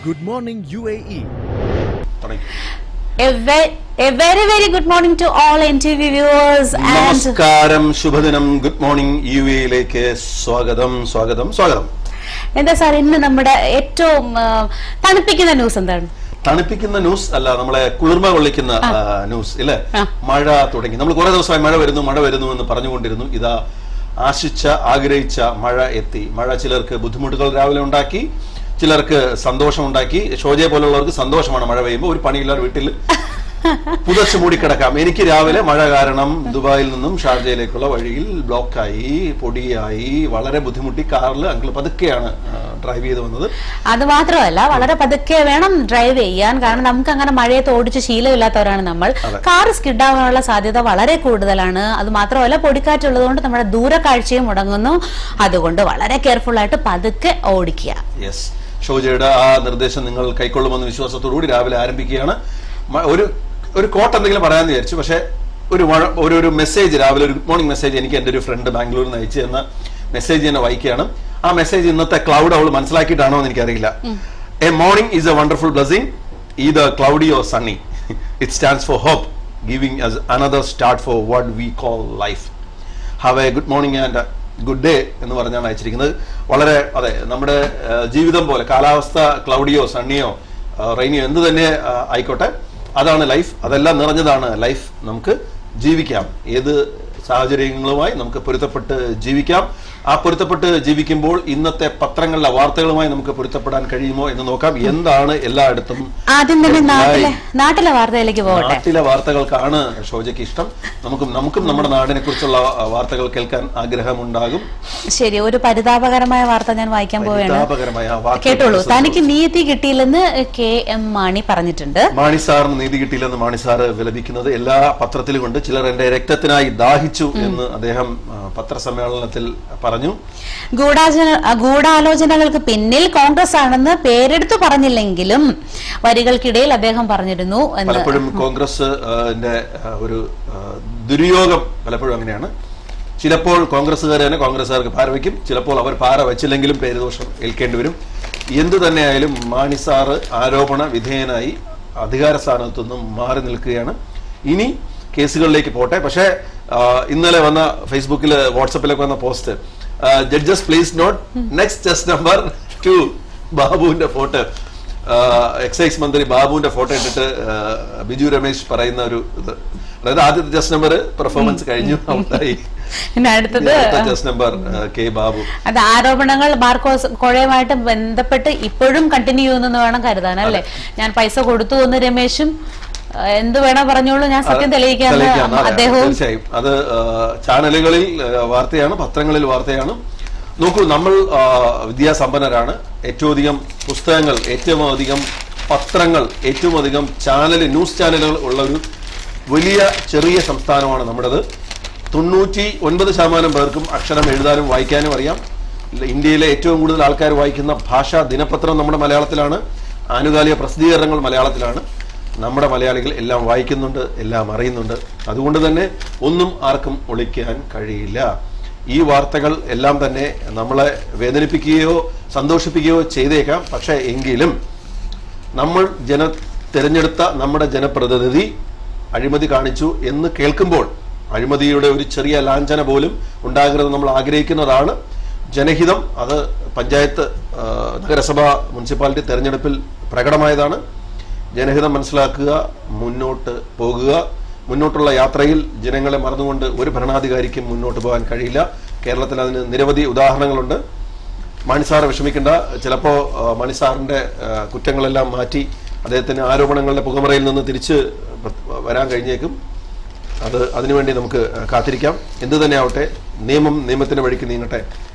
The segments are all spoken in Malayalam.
Good morning, UAE. തുടങ്ങി A, ve- a very very good morning to all NTV viewers and നമസ്കാരം ശുഭദിനം ഗുഡ് മോർണിംഗ് യു എയിലേക്ക് സ്വാഗതം സ്വാഗതം സ്വാഗതം എന്താ സാർ ഇന്ന് നമ്മുടെ ഏറ്റവും ആ, തണുപ്പിക്കുന്ന ന്യൂസ് എന്താണ് തണുപ്പിക്കുന്ന ന്യൂസ് അല്ല നമ്മളെ കുളിർമ കൊള്ളിക്കുന്ന ആ, ന്യൂസ് ഇല്ലേ ആ. മഴ തുടങ്ങി നമ്മൾ കുറെ ദിവസമായി മഴ വരുന്നു മഴ വരുന്നു എന്ന് പറഞ്ഞുകൊണ്ടിരുന്നു ഇതാ ആശിച്ച ആഗ്രഹിച്ച മഴ എത്തി മഴ ചിലർക്ക് ബുദ്ധിമുട്ടുകൾ രാവിലെ ഉണ്ടാക്കി ചിലർക്ക് സന്തോഷം ഉണ്ടാക്കി ഷോജയെ പോലുള്ളവർക്ക് സന്തോഷമാണ് മഴ പെയ്യുമ്പോൾ ഒരു പണിയില്ലാതെ വീട്ടിൽ പുതച്ചു മൂടിക്കിടക്കാം എനിക്ക് രാവിലെ മഴ കാരണം ദുബായിൽ നിന്നും ഷാർജയിലേക്കുള്ള വഴിയിൽ ബ്ലോക്കായി പൊടിയായി വളരെ ബുദ്ധിമുട്ടി കാറിൽ അങ്കിൾ പതുക്കെയാണ് ഡ്രൈവ് ചെയ്ത് വന്നത് അത് മാത്രമല്ല വളരെ പതുക്കെ വേണം ഡ്രൈവ് ചെയ്യാൻ കാരണം നമുക്ക് അങ്ങനെ മഴയത്ത് ഓടിച്ച് ശീലമില്ലാത്തവരാണ് നമ്മൾ അതെ. കാർ സ്കിഡാവാനുള്ള സാധ്യത വളരെ കൂടുതലാണ് അത് മാത്രമല്ല പൊടിക്കാറ്റുള്ളതുകൊണ്ട് നമ്മുടെ ദൂരക്കാഴ്ചയും മുടങ്ങുന്നു അതുകൊണ്ട് വളരെ കെയർഫുൾ ആയിട്ട് പതുക്കെ ഓടിക്കുക യെസ് ഷോജയുടെ ആ നിർദ്ദേശം നിങ്ങൾ കൈക്കൊള്ളുമെന്ന വിശ്വാസത്തോടുകൂടി രാവിലെ ആരംഭിക്കുകയാണ് മ- ഒരു ഒരു കോട്ട് എന്തെങ്കിലും പറയാമെന്ന് വിചാരിച്ചു പക്ഷേ ഒരു മഴ ഒരു ഒരു മെസ്സേജ് രാവിലെ ഒരു ഗുഡ് മോർണിംഗ് മെസ്സേജ് എനിക്ക് എൻ്റെ ഒരു ഫ്രണ്ട് ബാംഗ്ലൂരിൽ നിന്ന് അയച്ചു തന്ന മെസ്സേജ് തന്നെ വായിക്കുകയാണ് ആ മെസ്സേജ് ഇന്നത്തെ ക്ലൗഡ് അവൾ മനസ്സിലാക്കിയിട്ടാണോ എന്ന് എനിക്കറിയില്ല a morning is a wonderful blessing either cloudy or sunny it stands for hope giving as another start for what we call life have a good morning and good day എന്ന് പറഞ്ഞാണ് അയച്ചിരിക്കുന്നത് വളരെ അതെ നമ്മുടെ ആ, ജീവിതം പോലെ കാലാവസ്ഥ ക്ലൗഡിയോ സണ്ണിയോ റെയിനിയോ എന്ത് തന്നെ ആ, ആയിക്കോട്ടെ അതാണ് ലൈഫ് അതെല്ലാം നിറഞ്ഞതാണ് ലൈഫ് നമുക്ക് ജീവിക്കാം ഏത് സാഹചര്യങ്ങളുമായി നമുക്ക് പൊരുത്തപ്പെട്ട് ജീവിക്കാം ആ പൊരുത്തപ്പെട്ട് ജീവിക്കുമ്പോൾ ഇന്നത്തെ പത്രങ്ങളിലെ വാർത്തകളുമായി നമുക്ക് പൊരുത്തപ്പെടാൻ കഴിയുമോ എന്ന് നോക്കാം എന്താണ് എല്ലായിടത്തും ആദ്യം തന്നെ നാട്ടിലെ headline? നാട്ടിലെ വാർത്തയിലേക്ക് പോകട്ടെ നാട്ടിലെ വാർത്തകൾക്കാണ് ഷോജയ്ക്ക് ഇഷ്ടം നമുക്കും നമുക്കും നമ്മുടെ നാടിനെ കുറിച്ചുള്ള വാർത്തകൾ കേൾക്കാൻ ആഗ്രഹമുണ്ടാകും ശരി ഒരു പരിതാപകരമായ വാർത്ത ഞാൻ വായിക്കാൻ പോവുകയാണ് പരിതാപകരമായ വാർത്തകൾ കേട്ടോളൂ തനിക്ക് നീതി കിട്ടിയില്ലെന്ന് കെ എം മാണി പറഞ്ഞിട്ടുണ്ട് മാണി സാറിന് നീതി കിട്ടിയില്ലെന്ന് മാണി സാറ് വിലപിക്കുന്നത് എല്ലാ പത്രത്തിലും കൊണ്ട് ചിലർ എന്റെ രക്തത്തിനായി ദാഹിച്ചു എന്ന് അദ്ദേഹം ആ, പത്രസമ്മേളനത്തിൽ പറഞ്ഞു ഗൂഢാചന ഗൂഢാലോചനകൾക്ക് പിന്നിൽ കോൺഗ്രസ് ആണെന്ന് പേരെടുത്തു പറഞ്ഞില്ലെങ്കിലും വരികൾക്കിടയിൽ അദ്ദേഹം പറഞ്ഞിരുന്നു എന്ന് പലപ്പോഴും കോൺഗ്രസ് ആ, ന്റെ, ആ, ഒരു ആ, ദുര്യോഗം പലപ്പോഴും അങ്ങനെയാണ് ചിലപ്പോൾ കോൺഗ്രസ്സുകാർ തന്നെ കോൺഗ്രസ്സുകാർക്ക് പാര വയ്ക്കും ചിലപ്പോൾ അവർ പാര വെച്ചില്ലെങ്കിലും പേരുദോഷം ഏൽക്കേണ്ടി വരും എന്തു തന്നെയായാലും മാണി സാറ് ആരോപണ വിധേയനായി അധികാര സ്ഥാനത്തു നിന്നും മാറി നിൽക്കുകയാണ് ഇനി കേസുകളിലേക്ക് പോട്ടെ പക്ഷേ ആ, ഇന്നലെ വന്ന ഫേസ്ബുക്കിൽ വാട്സപ്പിലൊക്കെ വന്ന post judges please note next test number two ബാബുവിന്റെ ഫോട്ടോ എക്സൈസ് മന്ത്രി ബാബുവിന്റെ ഫോട്ടോ ഇട്ടിട്ട് ആ, ബിജു രമേശ് പറയുന്ന ഒരു ഇത് അതായത് ആദ്യത്തെ ജസ്റ്റ് നമ്പർ പെർഫോമൻസ് കഴിഞ്ഞു ഔട്ടായി പിന്നെ അടുത്തത് ജസ്റ്റ് നമ്പർ കെ ബാബു അത് ആരോപണങ്ങൾ മാർക്കോസ് കോഴയുമായിട്ട് ബന്ധപ്പെട്ട് ഇപ്പോഴും കണ്ടിന്യൂ ചെയ്യുന്നെന്ന് വേണം കരുതാൻ അല്ലേ ഞാൻ പൈസ കൊടുത്തു എന്ന് രമേശും ആ, എന്ത് വേണം പറഞ്ഞോളൂ ഞാൻ സത്യം തെളിയിക്കാന്ന് തെളിയിക്കാം, അതെ, അദ്ദേഹവും തീർച്ചയായും അത് ആ, ചാനലുകളിൽ ആ, വാർത്തയാണ് പത്രങ്ങളിൽ വാർത്തയാണ് നോക്കൂ നമ്മൾ ആ, വിദ്യാസമ്പന്നരാണ് ഏറ്റവും അധികം പുസ്തകങ്ങൾ ഏറ്റവും അധികം പത്രങ്ങൾ ഏറ്റവും അധികം ചാനൽ ന്യൂസ് ചാനലുകൾ ഉള്ള ഒരു വലിയ ചെറിയ സംസ്ഥാനമാണ് നമ്മുടേത് തൊണ്ണൂറ്റി ഒൻപത് ശതമാനം പേർക്കും അക്ഷരം എഴുതാനും വായിക്കാനും അറിയാം ഇല്ല, ഇന്ത്യയിലെ ഏറ്റവും കൂടുതൽ ആൾക്കാർ വായിക്കുന്ന ഭാഷാ ദിനപത്രം നമ്മുടെ മലയാളത്തിലാണ് ആനുകാലിക പ്രസിദ്ധീകരണങ്ങൾ മലയാളത്തിലാണ് നമ്മുടെ മലയാളികൾ എല്ലാം വായിക്കുന്നുണ്ട് എല്ലാം അറിയുന്നുണ്ട് അതുകൊണ്ട് തന്നെ ഒന്നും ആർക്കും ഒളിക്കാൻ കഴിയില്ല ഈ വാർത്തകൾ എല്ലാം തന്നെ നമ്മളെ വേദനിപ്പിക്കുകയോ സന്തോഷിപ്പിക്കുകയോ ചെയ്തേക്കാം പക്ഷേ എങ്കിലും നമ്മൾ ജന തിരഞ്ഞെടുത്ത നമ്മുടെ ജനപ്രതിനിധി അഴിമതി കാണിച്ചു എന്ന് കേൾക്കുമ്പോൾ അഴിമതിയുടെ ഒരു ചെറിയ ലാഞ്ചന പോലും ഉണ്ടാകരുത് നമ്മൾ ആഗ്രഹിക്കുന്നതാണ് ജനഹിതം അത് പഞ്ചായത്ത് ആ, നഗരസഭ മുനിസിപ്പാലിറ്റി തെരഞ്ഞെടുപ്പിൽ പ്രകടമായതാണ് ജനഹിതം മനസ്സിലാക്കുക മുന്നോട്ട് പോകുക മുന്നോട്ടുള്ള യാത്രയിൽ ജനങ്ങളെ മറന്നുകൊണ്ട് ഒരു ഭരണാധികാരിക്കും മുന്നോട്ട് പോകാൻ കഴിയില്ല കേരളത്തിൽ അതിന് നിരവധി ഉദാഹരണങ്ങളുണ്ട് മണിസാർ വിഷമിക്കേണ്ട ചിലപ്പോൾ മണിസാറിന്റെ ആ, കുറ്റങ്ങളെല്ലാം മാറ്റി അദ്ദേഹത്തിന് ആരോപണങ്ങളുടെ പുകമറയിൽ നിന്ന് തിരിച്ച് വരാൻ കഴിഞ്ഞേക്കും അത് അതിനുവേണ്ടി നമുക്ക് കാത്തിരിക്കാം എന്തു തന്നെ ആവട്ടെ നിയമം നിയമത്തിന്റെ വഴിക്ക് നീങ്ങട്ടെ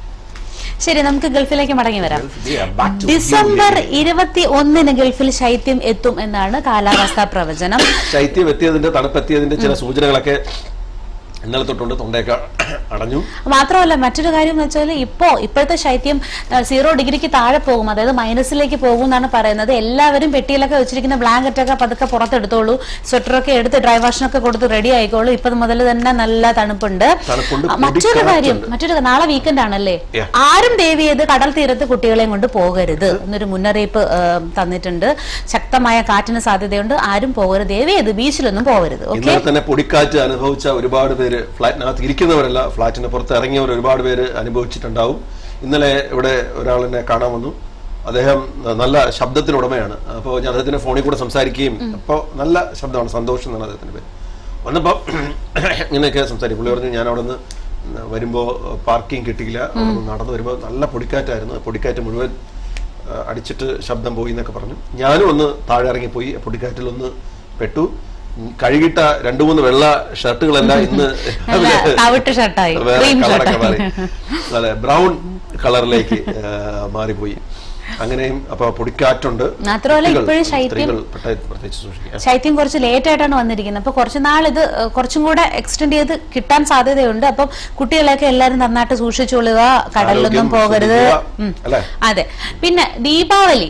ശരി നമുക്ക് ഗൾഫിലേക്ക് മടങ്ങി വരാം Yeah, back to ഡിസംബർ ഇരുപത്തി ഒന്നിന് ഗൾഫിൽ ശൈത്യം എത്തും എന്നാണ് കാലാവസ്ഥാ പ്രവചനം ശൈത്യം എത്തിയതിന്റെ തണുപ്പെത്തിയതിന്റെ ചില സൂചനകളൊക്കെ ഇന്നലെ തൊട്ടുണ്ട് തൊണ്ടയൊക്കെ അടഞ്ഞു മാത്രമല്ല മറ്റൊരു കാര്യം എന്ന് വെച്ചാൽ ഇപ്പോ ഇപ്പോഴത്തെ ശൈത്യം ആ, സീറോ ഡിഗ്രിക്ക് താഴെ പോകും അതായത് മൈനസിലേക്ക് പോകും എന്നാണ് പറയുന്നത് എല്ലാവരും പെട്ടിയിലൊക്കെ വെച്ചിരിക്കുന്ന ബ്ലാങ്കറ്റ് ഒക്കെ പതുക്കെ പുറത്തെടുത്തോളൂ സ്വെറ്ററൊക്കെ എടുത്ത് ഡ്രൈ വാഷിനൊക്കെ കൊടുത്ത് റെഡി ആയിക്കോളൂ ഇപ്പൊ മുതൽ തന്നെ നല്ല തണുപ്പുണ്ട് തണുപ്പുണ്ട്, ആ, മറ്റൊരു പൊടിക്കണക്കുണ്ട്. കാര്യം മറ്റൊരു നാളെ വീക്കെൻഡ് ആണല്ലേ Yeah. ആരും ദേവി ചെയ്ത് കടൽ തീരത്ത് കുട്ടികളെയും കൊണ്ട് പോകരുത് എന്നൊരു മുന്നറിയിപ്പ് ആ, തന്നിട്ടുണ്ട് ശക്തമായ കാറ്റിന് സാധ്യതയുണ്ട് ആരും പോകരുത് ദേവി ചെയ്ത് ബീച്ചിലൊന്നും പോകരുത് ഓക്കെ ഇന്നലെ തന്നെ പൊടിക്കാറ്റ് അനുഭവിച്ച ഒരുപാട് പേര് ഫ്ലാറ്റിനകത്ത് ഇരിക്കുന്നവരല്ല ഫ്ലാറ്റിന് പുറത്ത് ഇറങ്ങിയവർ ഒരുപാട് പേര് അനുഭവിച്ചിട്ടുണ്ടാവും ഇന്നലെ ഇവിടെ ഒരാൾ എന്നെ കാണാൻ വന്നു അദ്ദേഹം നല്ല ശബ്ദത്തിനുടമയാണ് അപ്പോൾ ഞാൻ അദ്ദേഹത്തിന്റെ ഫോണിൽ കൂടെ സംസാരിക്കുകയും അപ്പോൾ നല്ല ശബ്ദമാണ് സന്തോഷം എന്നാണ് അദ്ദേഹത്തിന്റെ പേര് വന്നപ്പോൾ ഇങ്ങനെയൊക്കെ സംസാരിക്കും പുള്ളി പറഞ്ഞു ഞാൻ അവിടെ നിന്ന് വരുമ്പോൾ പാർക്കിംഗ് കിട്ടിയില്ല അവിടെ നിന്ന് നടന്നു വരുമ്പോൾ നല്ല പൊടിക്കാറ്റായിരുന്നു പൊടിക്കാറ്റ് മുഴുവൻ ആ, അടിച്ചിട്ട് ശബ്ദം പോയി എന്നൊക്കെ പറഞ്ഞു ഞാനും ഒന്ന് താഴെ ഇറങ്ങിപ്പോയി ആ പൊടിക്കാറ്റിൽ ഒന്ന് പെട്ടു ഉം, കഴുകിട്ട രണ്ടു മൂന്ന് വെള്ള ഷർട്ടുകളെല്ലാം ഇന്ന് നല്ല തവിട്ട് ഷർട്ടായി വേറെ ക്രീം കളറൊക്കെ മാറി ഷർട്ടായി അതെ ബ്രൗൺ കളറിലേക്ക് ആ, മാറിപ്പോയി അങ്ങനെയും അപ്പൊ പൊടിക്കാറ്റുണ്ട് മാത്രമല്ല കുട്ടികൾ, ഇപ്പോഴും ശൈത്യം സ്ത്രീകൾ പ്രത്യേക- പ്രത്യേകിച്ച് സൂക്ഷിക്കുക ശൈത്യം കുറച്ച് ലേറ്റ് ആയിട്ടാണ് വന്നിരിക്കുന്നത് അപ്പൊ കുറച്ച് നാൾ ഇത് ഏഹ്, കുറച്ചും കൂടെ എക്സ്റ്റെൻഡ് ചെയ്ത് കിട്ടാൻ സാധ്യതയുണ്ട് അപ്പം കുട്ടികളെയൊക്കെ എല്ലാവരും നന്നായിട്ട് സൂക്ഷിച്ചോളുക കടലിലൊന്നും ആരോഗ്യം പോകരുത് ശ്രദ്ധിക്കുക. ഉം. അല്ലേ? അതെ പിന്നെ ദീപാവലി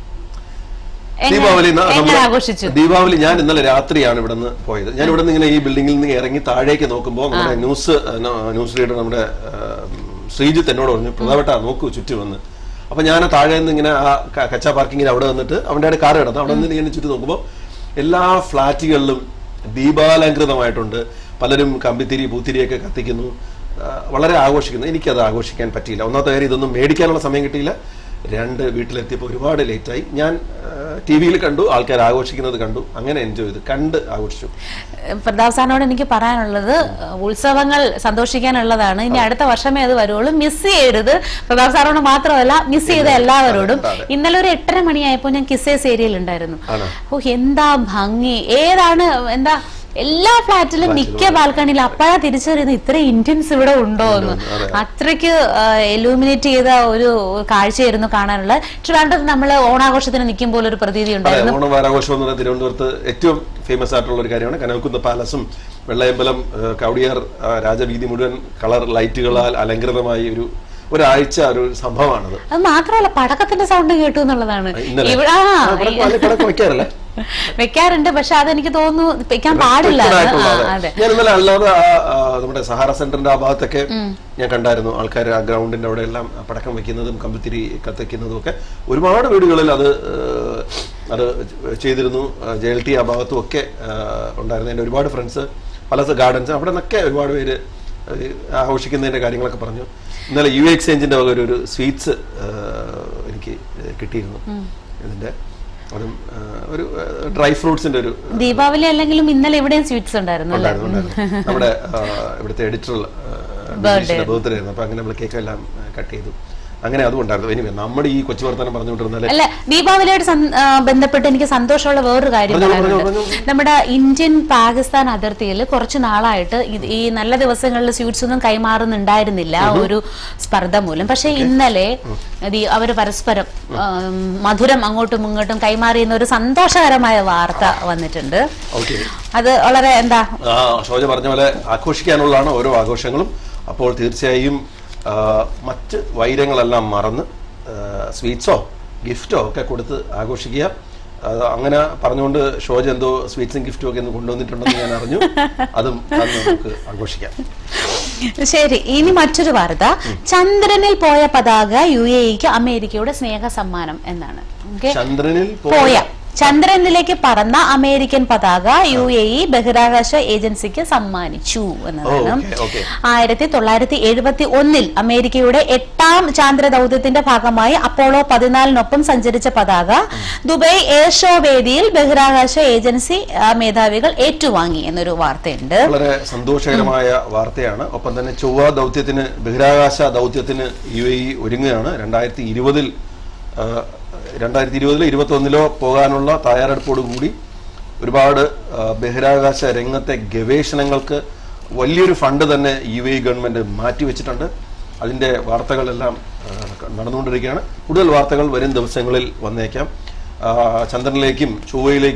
എങ്ങനെ- ദീപാവലി ന- എങ്ങനെ നമ്മള് ആഘോഷിച്ചു ദീപാവലി ഞാൻ ഇന്നലെ രാത്രിയാണ് ഇവിടെ നിന്ന് പോയത് ഞാൻ ഇവിടെ നിന്ന് ഇങ്ങനെ ഈ ബിൽഡിങ്ങിൽ നിന്ന് ഇറങ്ങി താഴേക്ക് നോക്കുമ്പോൾ നമ്മുടെ ന്യൂസ് ഏഹ്, ന- ന്യൂസ് റീഡർ നമ്മുടെ ഏഹ്, ശ്രീജിത്ത് എന്നോട് പറഞ്ഞു പ്രധാനപ്പെട്ട നോക്കൂ ചുറ്റും വന്ന് അപ്പൊ ഞാൻ താഴെ നിന്ന് ഇങ്ങനെ ആ ക- കച്ച പാർക്കിങ്ങിൽ അവിടെ വന്നിട്ട് അവന്റെ കാർ കിടന്നു അവിടെ നിന്ന് ഇങ്ങനെ ചുറ്റും നോക്കുമ്പോൾ എല്ലാ ഫ്ലാറ്റുകളിലും ദീപാലങ്കൃതമായിട്ടുണ്ട് പലരും കമ്പിത്തിരി പൂത്തിരിയൊക്കെ കത്തിക്കുന്നു ആ, വളരെ ആഘോഷിക്കുന്നു എനിക്കത് ആഘോഷിക്കാൻ പറ്റിയില്ല ഒന്നാമത്തെ കാര്യം ഇതൊന്നും മേടിക്കാനുള്ള സമയം കിട്ടിയില്ല രണ്ട് വീട്ടിലെത്തിയപ്പോൾ ഒരുപാട് ലേറ്റായി ഞാൻ ടി വിയിൽ കണ്ടു ആൾക്കാർ ആഘോഷിക്കുന്നത് കണ്ടു അങ്ങനെ എൻജോയ് ചെയ്തു കണ്ട് ആഘോഷിച്ചു പ്രതാപ് സാറിനോട് എനിക്ക് പറയാനുള്ളത് ഉത്സവങ്ങൾ സന്തോഷിക്കാനുള്ളതാണ് ഇനി അടുത്ത വർഷമേ അത് വരുള്ളൂ മിസ് ചെയ്യരുത് പ്രതാപ് സാറിനോട് മാത്രമല്ല മിസ് ചെയ്ത എല്ലാവരോടും അതെ, അതെ. ഇന്നലെ ഒരു എട്ടര മണിയായപ്പോൾ ഞാൻ കിസ്സേസ് ഏരിയയിൽ ഉണ്ടായിരുന്നു ആണോ? ഓ എന്താ ഭംഗി ഏതാണ് എന്താ എല്ലാ ഫ്ലാറ്റിലും മിക്ക ബാൽക്കണിയിലും അപ്പോഴാ തിരിച്ചറിയുന്നത് ഇത്ര ഇന്ത്യൻസ് ഇവിടെ ഉണ്ടോ എന്ന് അതെ. അത്രയ്ക്ക് എലൂമിനേറ്റ് ചെയ്ത ഒരു കാഴ്ചയായിരുന്നു കാണാനുള്ള ട്രിവാൻഡ്രത്ത് നമ്മൾ ഓണാഘോഷത്തിന് നിൽക്കുമ്പോൾ ഒരു പ്രതീതി അതെ ഉണ്ടായിരുന്നു ഓണം വാരാഘോഷം എന്ന് പറയുന്നത് തിരുവനന്തപുരത്ത് ഏറ്റവും ഫേമസ് ആയിട്ടുള്ള ഒരു കാര്യമാണ് കനകക്കുന്ന് പാലസും വെള്ളയമ്പലം ഏഹ്, കവടിയാർ ആ, രാജവീതി മുഴുവൻ കളർ ലൈറ്റുകളാൽ അലങ്കൃതമായി ഒരു ഒരാഴ്ച ഒരു സംഭവമാണത് അത് മാത്രമല്ല പടക്കത്തിന്റെ സൗണ്ട് കേട്ടു എന്നുള്ളതാണ് ഇന്നലെ ഇവിടെ ആ ആ, പടക്കം- അല്ലെ, പടക്കം വെക്കാറില്ലേ വെക്കാറുണ്ട് പക്ഷെ അതെനിക്ക് തോന്നുന്നു വെക്കാൻ പാടില്ല Restricted എന്ന്. ആയിട്ടുള്ള, ആ, അതെ. അതെ ഞാൻ ഇന്നലെ അല്ലാതെ ആ, ആ, നമ്മുടെ സഹാറ സെന്ററിന്റെ ആ ഭാഗത്തൊക്കെ ഞാൻ കണ്ടായിരുന്നു ആൾക്കാർ ആ ഗ്രൗണ്ടിന്റെ അവിടെ എല്ലാം പടക്കം വെക്കുന്നതും കമ്പിത്തിരി കത്തിക്കുന്നതും ഒക്കെ ഒരുപാട് വീടുകളിൽ അത് ഏഹ്, അത് ചെയ്തിരുന്നു ജെ എൽ ടി ആ ഭാഗത്തും ഒക്കെ ഏഹ്, ഉണ്ടായിരുന്നു എൻ്റെ ഒരുപാട് ഫ്രണ്ട്സ് പല ഗാർഡൻസ് അവിടെ നിന്നൊക്കെ ഒരുപാട് പേര് ഏഹ്, ആഘോഷിക്കുന്നതിന്റെ കാര്യങ്ങളൊക്കെ പറഞ്ഞു ഇന്നലെ യു എക്സ്ചേഞ്ചിന്റെ വക ഒരു ഒരു സ്വീറ്റ്സ് എനിക്ക് കിട്ടിയിരുന്നു ഇതിന്റെ അതും ഏഹ്, ഒരു ഡ്രൈ ഫ്രൂട്ട്സിന്റെ ഒരു ദീപാവലി അല്ലെങ്കിലും ഇന്നലെ ഇവിടെയും സ്വീറ്റ്സ് ഉണ്ടായിരുന്നു അല്ലേ ഉണ്ടായിരുന്നു, ഉണ്ടായിരുന്നു. നമ്മുടെ ആ, ഇവിടുത്തെ എഡിറ്റർ ബർത്ത്ഡേ ആയിരുന്നു അപ്പൊ അങ്ങനെ നമ്മൾ കേക്ക് എല്ലാം കട്ട് ചെയ്തു അങ്ങനെ അതും ഉണ്ടായിരുന്നു ഇനി നമ്മുടെ ഈ കൊച്ചു വർത്തമാനം പറഞ്ഞുകൊണ്ടിരുന്നാല് അല്ല ദീപാവലിയോട് സം- ആ, ബന്ധപ്പെട്ട് എനിക്ക് സന്തോഷമുള്ള വേറൊരു കാര്യം പറഞ്ഞോളൂ, പറയാനുണ്ട് പറഞ്ഞോളൂ, നമ്മുടെ ഇന്ത്യൻ പാകിസ്ഥാൻ അതിർത്തിയിൽ കുറച്ച് നാളായിട്ട് ഇത് ഈ നല്ല ദിവസങ്ങളിൽ സ്വീറ്റ്സ് ഒന്നും കൈമാറുന്നുണ്ടായിരുന്നില്ല ആ ഒരു സ്പർദ്ധ മൂലം പക്ഷെ ഇന്നലെ ദീ- അവര് പരസ്പരം ആം, മധുരം അങ്ങോട്ടും ഇങ്ങോട്ടും കൈമാറിയുന്ന ഒരു സന്തോഷകരമായ വാർത്ത വന്നിട്ടുണ്ട് ഓക്കെ അത് വളരെ എന്താ ആ ഷോജ പറഞ്ഞ പോലെ ആഘോഷിക്കാനുള്ളതാണ് ഓരോ ആഘോഷങ്ങളും അപ്പോൾ തീർച്ചയായും ആ, മറ്റ് വൈരങ്ങളെല്ലാം മറന്ന് സ്വീറ്റ്സോ ഗിഫ്റ്റോ ഒക്കെ കൊടുത്ത് ആഘോഷിക്കുക ആ, അങ്ങനെ പറഞ്ഞുകൊണ്ട് ഷോജ എന്തോ സ്വീറ്റ്സും ഗിഫ്റ്റും ഒക്കെ ഒന്ന് കൊണ്ടുവന്നിട്ടുണ്ടെന്ന് ഞാൻ അറിഞ്ഞു അതും അന്ന് നമുക്ക് ആഘോഷിക്കാം ശരി ഇനി മറ്റൊരു വാർത്ത ചന്ദ്രനിൽ പോയ പതാക യു എ ഇക്ക് അമേരിക്കയുടെ സ്നേഹ സമ്മാനം എന്നാണ് ഓക്കെ ചന്ദ്രനിൽ പോയ ചന്ദ്രനിലേക്ക് പറന്ന അമേരിക്കൻ പതാക യു എ ഇ ബഹിരാകാശ ഏജൻസിക്ക് സമ്മാനിച്ചു എന്നതാണ് ഓക്കെ ഓക്കെ ആയിരത്തി തൊള്ളായിരത്തി എഴുപത്തി ഒന്നിൽ അമേരിക്കയുടെ എട്ടാം ചാന്ദ്ര ദൗത്യത്തിന്റെ ഭാഗമായി അപ്പോളോ പതിനാലിനൊപ്പം സഞ്ചരിച്ച പതാക ദുബായ് എയർ ഷോ വേദിയിൽ ബഹിരാകാശ ഏജൻസി ആ, മേധാവികൾ ഏറ്റുവാങ്ങി എന്നൊരു വാർത്തയുണ്ട് വളരെ സന്തോഷകരമായ വാർത്തയാണ് ഒപ്പം തന്നെ ചൊവ്വ ദൗത്യത്തിന് ബഹിരാകാശ ദൗത്യത്തിന് യു എ ഇ ഒരുങ്ങുകയാണ് രണ്ടായിരത്തി ഇരുപതിൽ രണ്ടായിരത്തി ഇരുപതിലോ ഇരുപത്തി ഒന്നിലോ പോകാനുള്ള തയ്യാറെടുപ്പോടുകൂടി ഒരുപാട് ആ, ബഹിരാകാശ രംഗത്തെ ഗവേഷണങ്ങൾക്ക് വലിയൊരു ഫണ്ട് തന്നെ യു എ ഗവൺമെന്റ് മാറ്റിവെച്ചിട്ടുണ്ട് അതിന്റെ വാർത്തകളെല്ലാം ആ, നടന്നുകൊണ്ടിരിക്കുകയാണ് കൂടുതൽ വാർത്തകൾ വരും ദിവസങ്ങളിൽ വന്നേക്കാം ആ, ചന്ദ്രനിലേക്കും ചൊവ്വയിലേക്കും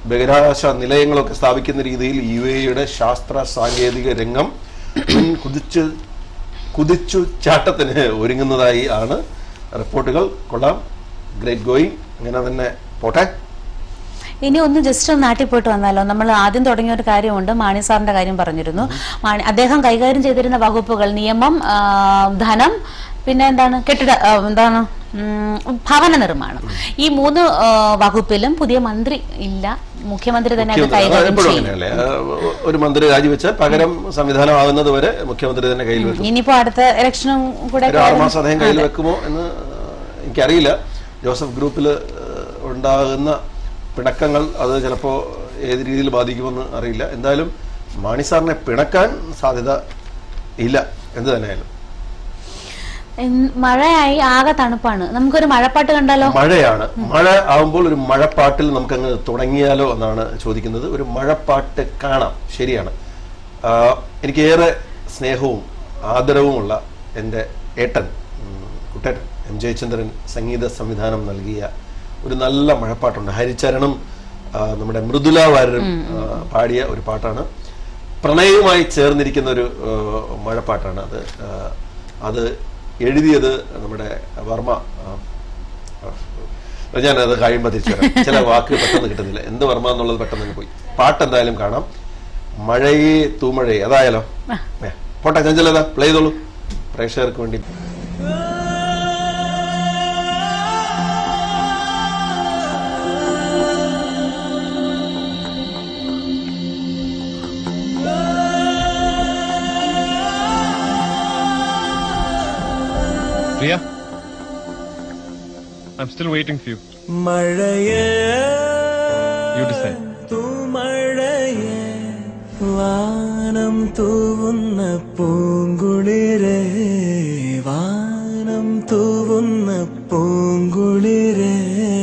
ബഹിരാകാശ നിലയങ്ങളൊക്കെ സ്ഥാപിക്കുന്ന രീതിയിൽ യു എയുടെ ശാസ്ത്ര സാങ്കേതിക രംഗം മുൻ കുതിച്ച് കുതിച്ചു ചാട്ടത്തിന് ഒരുങ്ങുന്നതായി ആണ് റിപ്പോർട്ടുകൾ കൊള്ളാം ഗ്രേറ്റ് ഗോയിങ് അങ്ങനെ തന്നെ പോട്ടെ ഇനി ഒന്ന് ജസ്റ്റ് ഒന്ന് നാട്ടിൽ പോയിട്ട് വന്നാലോ നമ്മൾ ആദ്യം തുടങ്ങിയ ഒരു കാര്യമുണ്ട് മാണി സാറിന്റെ കാര്യം പറഞ്ഞിരുന്നു മാണി അദ്ദേഹം കൈകാര്യം ചെയ്തിരുന്ന വകുപ്പുകൾ നിയമം ആ, ധനം പിന്നെ എന്താണ് കെട്ടിട ആ, എന്താണ് ഉം, ഭവന നിർമ്മാണം ഈ മൂന്ന് ആ, വകുപ്പിലും പുതിയ മന്ത്രി ഇല്ല മുഖ്യമന്ത്രി തന്നെ അത് മുഖ്യമന്ത്രി അത് കൈകാര്യം എപ്പോഴും ചെയ്യും അങ്ങനെയല്ലേ ആ, ഒരു മന്ത്രി രാജിവെച്ചാൽ പകരം സംവിധാനം ആകുന്നത് വരെ മുഖ്യമന്ത്രി തന്നെ കയ്യിൽ വെക്കും ഇനിയിപ്പോ അടുത്ത ഇലക്ഷനും കൂടെ ഒരു ആറ് മാസം അദ്ദേഹം കയ്യിൽ വെക്കുമോ എന്ന് എനിക്കറിയില്ല ജോസഫ് ഗ്രൂപ്പിൽ ഉണ്ടാകുന്ന പിണക്കങ്ങൾ അത് ചിലപ്പോൾ ഏത് രീതിയിൽ ബാധിക്കുമെന്ന് അറിയില്ല എന്തായാലും മാണി സാറിനെ പിണക്കാൻ സാധ്യത ഇല്ല എന്ത് തന്നെയായാലും ഇൻ- മഴയായി ആകെ തണുപ്പാണ് നമുക്കൊരു മഴപ്പാട്ട് കണ്ടാലോ മഴയാണ് മഴ ആവുമ്പോൾ ഒരു മഴപ്പാട്ടിൽ നമുക്കങ്ങ് തുടങ്ങിയാലോ എന്നാണ് ചോദിക്കുന്നത് ഒരു മഴപ്പാട്ട് കാണാം ശരിയാണ് ആ, എനിക്കേറെ സ്നേഹവും ആദരവുമുള്ള എൻ്റെ ഏട്ടൻ ഉം, കുട്ടേട്ടൻ എം ജയചന്ദ്രൻ സംഗീത സംവിധാനം നൽകിയ ഒരു നല്ല മഴപ്പാട്ടുണ്ട് ഹരിചരണം ആ, നമ്മുടെ മൃദുല വാര്യരും ആ, പാടിയ ഒരു പാട്ടാണ് പ്രണയവുമായി ചേർന്നിരിക്കുന്ന ഒരു ആ, മഴപ്പാട്ടാണ് അത് ആ, അത് എഴുതിയത് നമ്മുടെ വർമ്മ ആ, ഞാൻ അത് കഴിയുമ്പോൾ തിരിച്ചു വരാം ചില വാക്ക് പെട്ടെന്ന് കിട്ടുന്നില്ല എന്ത് വർമ്മ എന്നുള്ളത് പെട്ടെന്ന് അങ്ങ് പോയി പാട്ട് എന്തായാലും കാണാം മഴയെ തൂമഴയെ അതായാലോ ഏ, പോട്ടെ ചഞ്ചലത പ്ലേ ചെയ്തോളൂ പ്രേക്ഷകർക്ക് വേണ്ടി Priya, I'm still waiting for you. മഴയേ You decide. തൂമഴയേ വാനം തൂവുന്ന പൂങ്കുളിരേ വാനം തൂവുന്ന പൂങ്കുളിരേ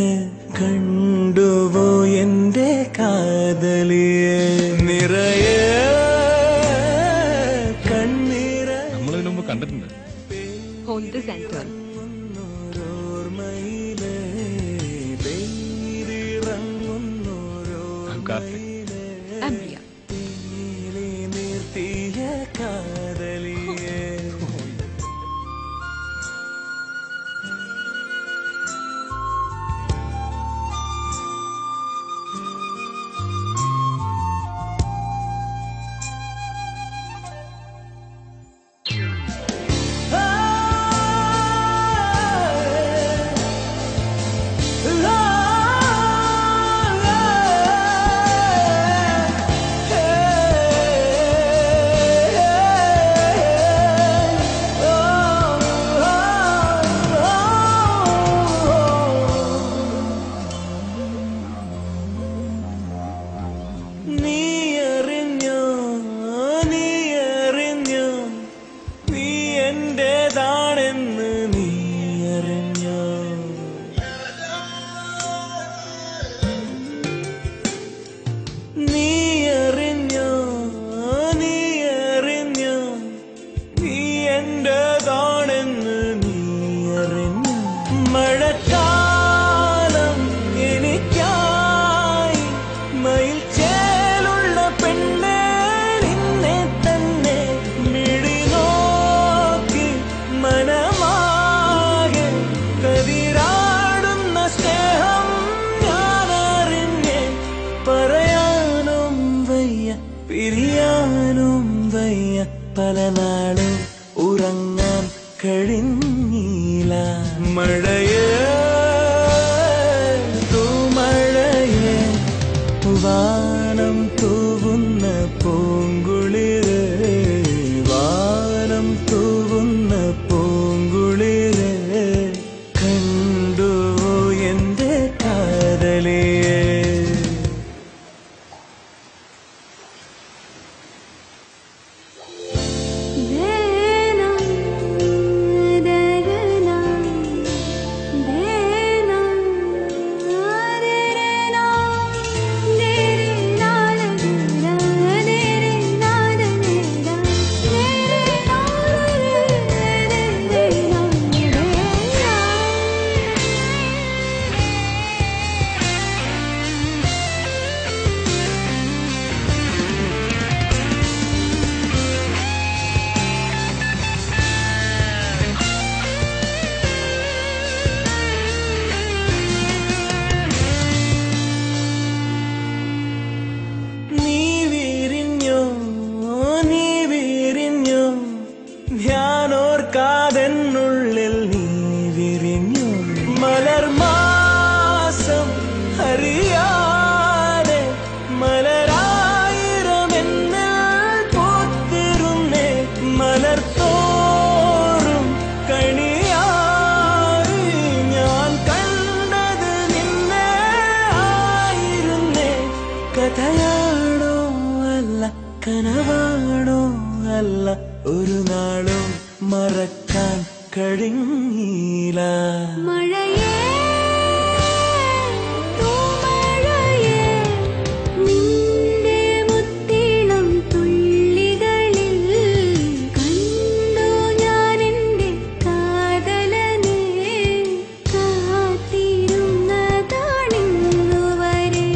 കണ്ടുവോ എന്റെ കാതലിയെ നിറയെ കണ്ണീര നമ്മൾ ഇതിനു മുമ്പ് കണ്ടിട്ടുണ്ട് Hold the center. ഓർമ്മയിലേ പെയ്തിറങ്ങുന്നോരോ I'm Karthik. I'm Priya. Neeli നിർത്തിയ കാതലിയേ നീ അറിഞ്ഞോ നീ അറിഞ്ഞോ നീ എന്റേതാണെന്ന് നീ അറിഞ്ഞോ നീ അറിഞ്ഞോ നീ അറിഞ്ഞോ നീ എന്റേതാണെന്ന് നീ അറിഞ്ഞോ മഴക്കാലം എനിക്കായി മയിൽ ചേലുള്ള പെണ്ണേ നിന്നെ തന്നെ മിഴി നോക്കി മനമാകെ കതിരാടുന്ന സ്നേഹം ഞാൻ അറിഞ്ഞേ പറയാനും വയ്യ പിരിയാനും വയ്യ പല നാളും ഉറങ്ങാൻ കഴിഞ്ഞില്ല മഴയേ ഒരു നാളും മറക്കാൻ കഴിഞ്ഞില്ല മഴയേ തൂമഴയേ നിന്റെ മുത്തിളം തുള്ളികളിൽ കണ്ടു ഞാൻ എൻ്റെ കാതലനെ കാത്തിരുന്നതാണിന്നുവരെ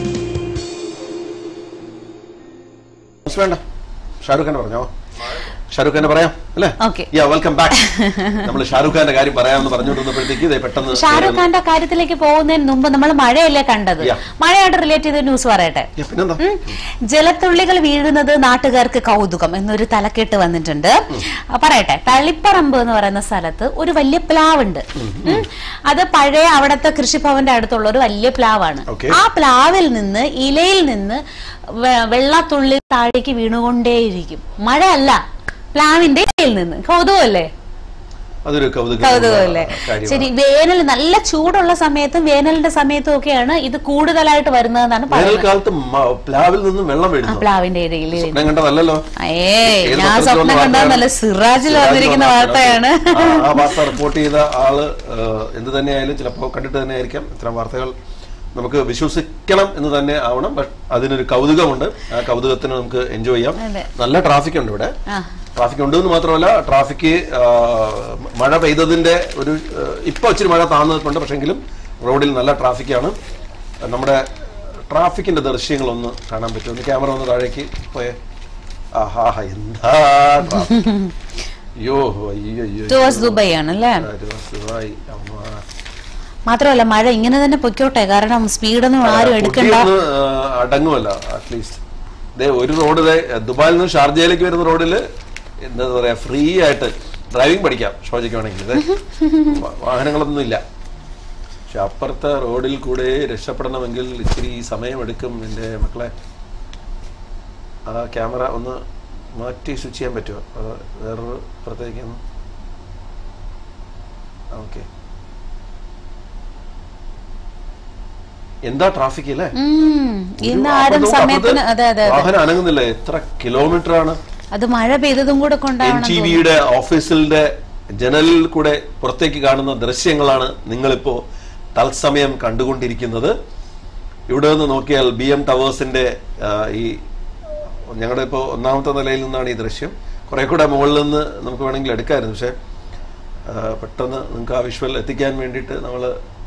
വേണ്ട ഷാരൂഖ് ഖാൻ പറഞ്ഞോ ഷാരൂഖ് ഖാനെ പറയാം അല്ലേ Okay. യാ വെൽക്കം ബാക്ക് നമ്മൾ ഷാരൂഖ് ഖാന്റെ കാര്യം പറയാമെന്ന് പറഞ്ഞുകൊണ്ടിരുന്നപ്പോഴത്തേക്ക് ഇതേ പെട്ടെന്ന് ഷാരൂഖ് ഖാന്റെ കാര്യത്തിലേക്ക് പോകുന്നതിന് മുമ്പ് നമ്മൾ മഴയല്ലേ കണ്ടത് Yeah. മഴയായിട്ട് റിലേറ്റ് ചെയ്ത ന്യൂസ് പറയട്ടെ യാ, പിന്നെന്താ ഉം. ജലത്തുള്ളികൾ വീഴുന്നത് നാട്ടുകാർക്ക് കൗതുകം എന്നൊരു തലക്കെട്ട് വന്നിട്ടുണ്ട് ആ, പറയട്ടെ തളിപ്പറമ്പ് എന്ന് പറയുന്ന സ്ഥലത്ത് ഒരു വലിയ പ്ലാവുണ്ട് ഉം. അത് പഴയ അവിടുത്തെ കൃഷിഭവന്റെ അടുത്തുള്ള ഒരു വലിയ പ്ലാവാണ് Okay. ആ പ്ലാവിൽ നിന്ന് ഇലയിൽ നിന്ന് വെ- വെള്ളത്തുള്ളി താഴേക്ക് വീണുകൊണ്ടേയിരിക്കും മഴ അല്ല പ്ലാവിന്റെ ഇലയിൽ നിന്ന് കൗതുകമല്ലേ അതൊരു കൗതുകം കൗതുകമല്ലേ ശരി വേനൽ നല്ല ചൂടുള്ള സമയത്തും വേനലിന്റെ സമയത്തും ഒക്കെയാണ് ഇത് കൂടുതലായിട്ട് വരുന്നതെന്നാണ് പറയുന്നത് വേനൽക്കാലത്ത് മ- പ്ലാവിൽ നിന്നും വെള്ളം ആ വീഴുന്നു പ്ലാവിന്റെ ഇടയിൽ സ്വപ്നം കണ്ടതല്ലല്ലോ ഏയ് ഏത് ഞാൻ പത്രത്തിൽ സ്വപ്നം വന്ന കണ്ടതെന്നല്ല വാർത്തയാണ്? സിറാജിൽ സിറാജിൽ വന്നിരിക്കുന്ന വന്ന വാർത്തയാണ് ആ- ആ വാർത്ത റിപ്പോർട്ട് ചെയ്ത ആള് ഏഹ്, എന്ത് തന്നെയായാലും ചിലപ്പോൾ കണ്ടിട്ട് തന്നെ ആയിരിക്കാം ഇത്തരം വാർത്തകൾ നമുക്ക് വിശ്വസിക്കണം എന്ന് തന്നെ ആവണം ബട്ട് അതിനൊരു കൗതുകമുണ്ട് ആ കൗതുകത്തിന് നമുക്ക് എൻജോയ് ചെയ്യാം അതെ. നല്ല ട്രാഫിക് ഉണ്ട് ഇവിടെ ആ. ട്രാഫിക് ഉണ്ട് എന്ന് മാത്രമല്ല ട്രാഫിക് മഴ പെയ്തതിന്റെ ഒരു ഏഹ്, ഇപ്പൊ ഇച്ചിരി മഴ താന്നിട്ടുണ്ട് പക്ഷെങ്കിലും റോഡിൽ നല്ല ട്രാഫിക്കാണ് നമ്മുടെ ട്രാഫിക്കിന്റെ ദൃശ്യങ്ങളൊന്ന് കാണാൻ പറ്റും ഒന്ന് ക്യാമറ ഒന്ന് താഴേക്ക് പോയേ ആഹാ എന്താ traffic. അയ്യോ അയ്യോ അയ്യോ ടുവേഴ്സ് ദുബായ് ആണ് അല്ലേ ആ, towards ദുബായ്. അമ്മ. മാത്രമല്ല മഴ ഇങ്ങനെ തന്നെ പൊയ്ക്കോട്ടെ കാരണം സ്പീഡൊന്നും ആരും എടുക്കണ്ട കുട്ടിയൊന്ന്, ആ, അടങ്ങുമല്ല അറ്റ്ലീസ്റ്റ് ദേ ഒരു റോഡ് ദേ ദുബായിൽ നിന്ന് ഷാർജയിലേക്ക് വരുന്ന റോഡിൽ എന്താ പറയാ ഫ്രീ ആയിട്ട് ഡ്രൈവിംഗ് പഠിക്കാം ഷോജയ്ക്ക് വേണമെങ്കിൽ ദേ, വാ- വാഹനങ്ങളൊന്നും ഇല്ല പക്ഷെ അപ്പുറത്തെ റോഡിൽ കൂടെ രക്ഷപ്പെടണമെങ്കിൽ ഇച്ചിരി സമയമെടുക്കും എൻ്റെ മക്കളെ ആ ക്യാമറ ഒന്ന് മാറ്റി സ്വിച്ച് ചെയ്യാൻ പറ്റുമോ അത് വേറൊരു പുറത്തേക്ക് ഒന്ന് ഓക്കെ എന്താ ട്രാഫിക് അല്ലേ ഉം. ഇന്ന് ഒരു ആരും അപ്പുറത്ത് സമയത്തിന് അതെ അതെ അതെ വാഹനം അനങ്ങുന്നില്ല എത്ര കിലോമീറ്റർ ആണ് അത് മഴ പെയ്തതും കൂടെ എൻ കൊണ്ടാവണം ടി വിയുടെ ഓഫീസിന്റെ ജനലിൽ കൂടെ പുറത്തേക്ക് കാണുന്ന ദൃശ്യങ്ങളാണ് നിങ്ങളിപ്പോ തത്സമയം കണ്ടുകൊണ്ടിരിക്കുന്നത് ഇവിടെ നിന്ന് നോക്കിയാൽ ബി എം ടവേഴ്സിന്റെ ആ, ഈ ഞങ്ങളുടെ ഇപ്പോൾ ഒന്നാമത്തെ നിലയിൽ നിന്നാണ് ഈ ദൃശ്യം കുറെ കൂടെ മുകളിൽ നിന്ന് നമുക്ക് വേണമെങ്കിൽ എടുക്കാമായിരുന്നു പക്ഷെ ആ, പെട്ടെന്ന് നിങ്ങൾക്ക് ആ വിഷ്വൽ എത്തിക്കാൻ വേണ്ടിയിട്ട് നമ്മൾ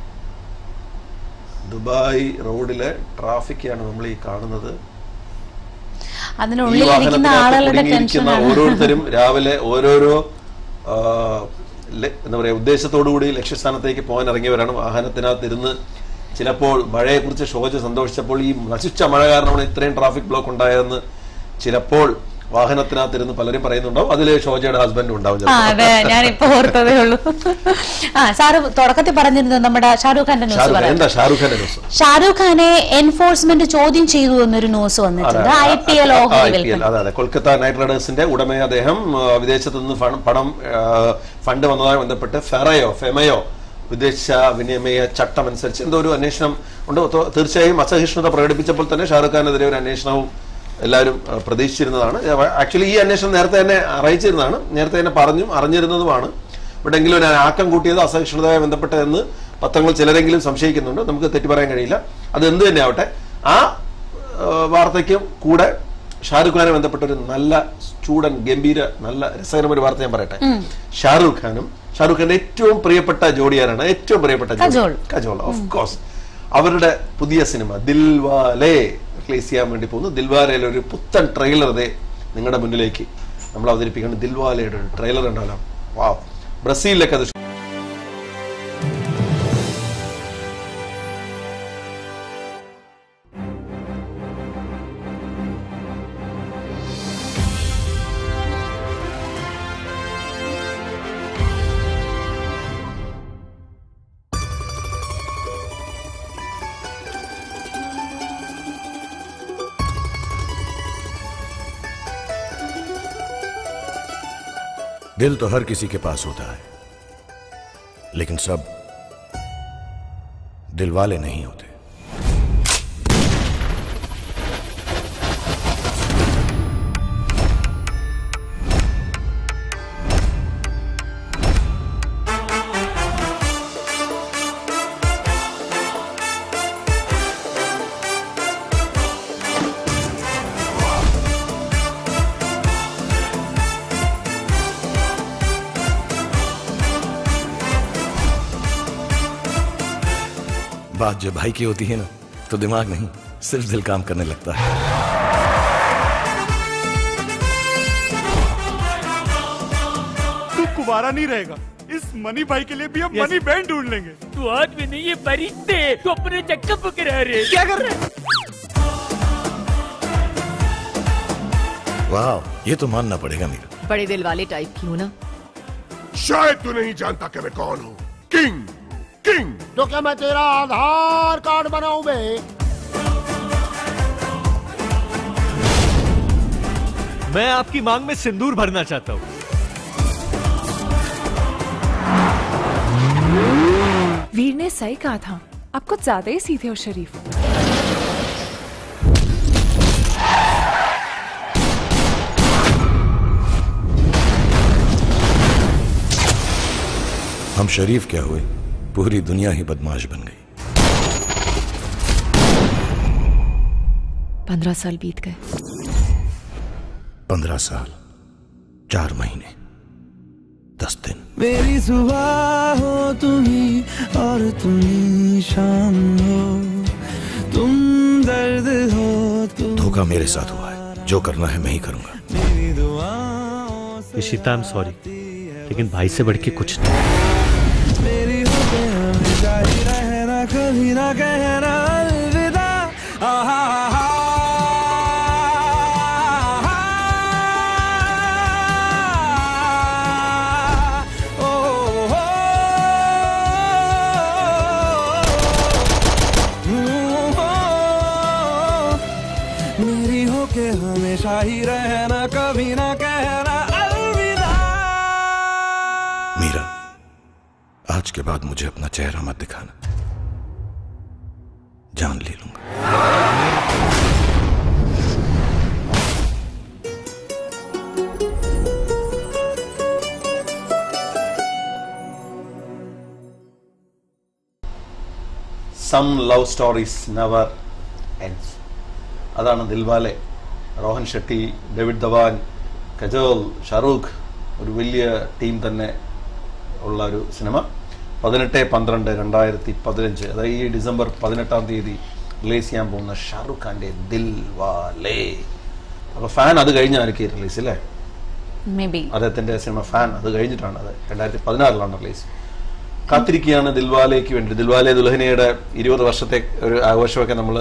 ദുബായ് റോഡിലെ ട്രാഫിക്കാണ് നമ്മൾ ഈ കാണുന്നത് ഈ അതിനുള്ളിൽ ഇരിക്കുന്ന വാഹനത്തിനകത്ത് ആളുകളുടെ കുടുങ്ങിയിരിക്കുന്ന ടെൻഷനാണ് ഓരോരുത്തരും രാവിലെ ഓരോരോ ആ, ല- എന്താ പറയാ ഉദ്ദേശത്തോടുകൂടി ലക്ഷ്യസ്ഥാനത്തേക്ക് പോകാൻ ഇറങ്ങിയവരാണ് വാഹനത്തിനകത്ത് ഇരുന്ന് ചിലപ്പോൾ മഴയെക്കുറിച്ച് ഷോജ സന്തോഷിച്ചപ്പോൾ ഈ നശിച്ച മഴ കാരണമാണ് ഇത്രയും ട്രാഫിക് ബ്ലോക്ക് ഉണ്ടായതെന്ന് ചിലപ്പോൾ വാഹനത്തിനകത്തിരുന്ന് പലരും പറയുന്നുണ്ടാവും അതിൽ ഷോജയുടെ ഹസ്ബൻഡ് ഉണ്ടാവും ആ ചിലപ്പോൾ. അതെ ഞാൻ ഇപ്പൊ ഓർത്തതേ ഉള്ളൂ ആ സാറ് തുടക്കത്തിൽ പറഞ്ഞിരുന്നു നമ്മുടെ ഷാരൂഖ് ഖാന്റെ ന്യൂസ് ഷാരൂഖ് ഖാൻ, പറയാം എന്താ ഷാരൂഖ് ഖാന്റെ ന്യൂസ് ഷാരൂഖ് ഖാനെ എൻഫോഴ്സ്മെന്റ് ചോദ്യം ചെയ്തു എന്നൊരു ന്യൂസ് വന്നിട്ടുണ്ട് ഐ പി എൽ ഓഹരി വിൽപ്പന അതെ അതെ കൊൽക്കത്ത നൈറ്റ് റൈഡേഴ്സിന്റെ ഉടമയെ അദ്ദേഹം ആ, വിദേശത്ത് നിന്ന് ഫണ്ട് പണം ആ, ഫണ്ട് വന്നതുമായി ബന്ധപ്പെട്ട് ഫെറയോ ഫെമയോ വിദേശ വിനിമയ ചട്ടം അനുസരിച്ച് എന്തോ ഒരു അന്വേഷണം ഉണ്ട് തൊ- തീർച്ചയായും അസഹിഷ്ണുത പ്രകടിപ്പിച്ചപ്പോൾ തന്നെ ഷാറുഖ് ഖാനെതിരെ ഒരു അന്വേഷണവും എല്ലാവരും ആ, പ്രതീക്ഷിച്ചിരുന്നതാണ് ആക്ച്വലി ഈ അന്വേഷണം നേരത്തെ തന്നെ അറിയിച്ചിരുന്നതാണ് നേരത്തെ തന്നെ പറഞ്ഞും അറിഞ്ഞിരുന്നതുമാണ് ഇവിടെ എങ്കിലും ഒരു ആക്കം കൂട്ടിയത് അസഹിഷ്ണുതയുമായി ബന്ധപ്പെട്ടതെന്ന് പത്രങ്ങൾ ചിലരെങ്കിലും സംശയിക്കുന്നുണ്ട് നമുക്ക് തെറ്റു പറയാൻ കഴിയില്ല അത് എന്ത് തന്നെ ആവട്ടെ ആ ഏഹ് വാർത്തയ്ക്കും കൂടെ ഷാരൂഖ് ഖാനെ ബന്ധപ്പെട്ട ഒരു നല്ല ചൂടൻ ഗംഭീര നല്ല രസകരമായ ഒരു വാർത്ത ഞാൻ പറയട്ടെ ഷാരൂഖ് ഖാനും ഷാരൂഖ് ഖാന്റെ ഏറ്റവും പ്രിയപ്പെട്ട ജോഡിയാരാണ് ഏറ്റവും പ്രിയപ്പെട്ട ജോഡി? കജോൾ. കജോൾ ഓഫ് കോഴ്സ് അവരുടെ പുതിയ സിനിമ ദിൽവാലെ റിലീസ് ചെയ്യാൻ വേണ്ടി പോകുന്നു ദിൽവാലയിലെ ഒരു പുത്തൻ ട്രെയിലർ ദേ നിങ്ങളുടെ മുന്നിലേക്ക് നമ്മൾ അവതരിപ്പിക്കണം ദിൽവാലയുടെ ഒരു ട്രെയിലർ ഉണ്ടല്ലോ വാ ബ്രസീലിലൊക്കെ അത് दिल तो हर किसी के पास होता है लेकिन सब दिल वाले नहीं होते बात जब भाई की होती है ना तो दिमाग नहीं सिर्फ दिल काम करने लगता है तू कुवारा नहीं रहेगा इस मनी भाई के लिए भी हम मनी बैंड ढूंढ लेंगे तू आज भी नहीं ये परिंदे तो अपने चक्कर पकड़ा रहे क्या कर रहे वाह ये तो मानना पड़ेगा मीरा बड़े दिल वाले टाइप की हूँ ना शायद तू नहीं जानता कि मैं कौन हूँ किंग किंग तो क्या मैं तेरा आधार कार्ड बनाऊं बे मैं आपकी मांग में सिंदूर भरना चाहता हूँ वीर ने सही कहा था आप कुछ ज्यादा ही सीधे हो शरीफ हम शरीफ क्या हुए पूरी दुनिया ही बदमाश बन गई पंद्रह साल बीत गए पंद्रह साल चार महीने दस दिन मेरी सुबह हो तुम ही और तुम ही शाम हो तुम दर्द हो तुम धोखा मेरे साथ हुआ है जो करना है मैं ही करूंगा मेरी दुआओं से इशिता आई एम सॉरी लेकिन भाई से बढ़ के कुछ नहीं मेरी होते हमेशा ही रहना कभी ना कहना अलविदा आहा आहा ओ हो मेरी होके हमेशा ही रहना कभी ना कहना अलविदा मीरा आज के बाद मुझे अपना चेहरा मत दिखाना जान ले लूंगा some love stories never ends അതാണ് ദിൽവാലെ റോഹൻ ഷെട്ടി ഡേവിഡ് ധവാൻ കജോൾ ഷാറൂഖ് ഒരു വലിയ ടീം തന്നെ ഉള്ള ഒരു സിനിമ പതിനെട്ട് പന്ത്രണ്ട് രണ്ടായിരത്തി പതിനഞ്ച് അതായത് ഈ ഡിസംബർ പതിനെട്ടാം തീയതി റിലീസ് ചെയ്യാൻ പോകുന്ന ഷാറൂഖ് ഖാന്റെ ദിൽവാലെ അപ്പൊ ഫാൻ അത് കഴിഞ്ഞായിരിക്കും റിലീസ് അല്ലേ മേ ബി അദ്ദേഹത്തിന്റെ സിനിമ ഫാൻ അത് കഴിഞ്ഞിട്ടാണ് അത് രണ്ടായിരത്തി പതിനാറിലാണ് റിലീസ് കാത്തിരിക്കുകയാണ് ദിൽവാലേക്ക് വേണ്ടി ദിൽവാലെ ദുൽഹനയുടെ ഇരുപത് വർഷത്തെ ഒരു ആഘോഷമൊക്കെ നമ്മൾ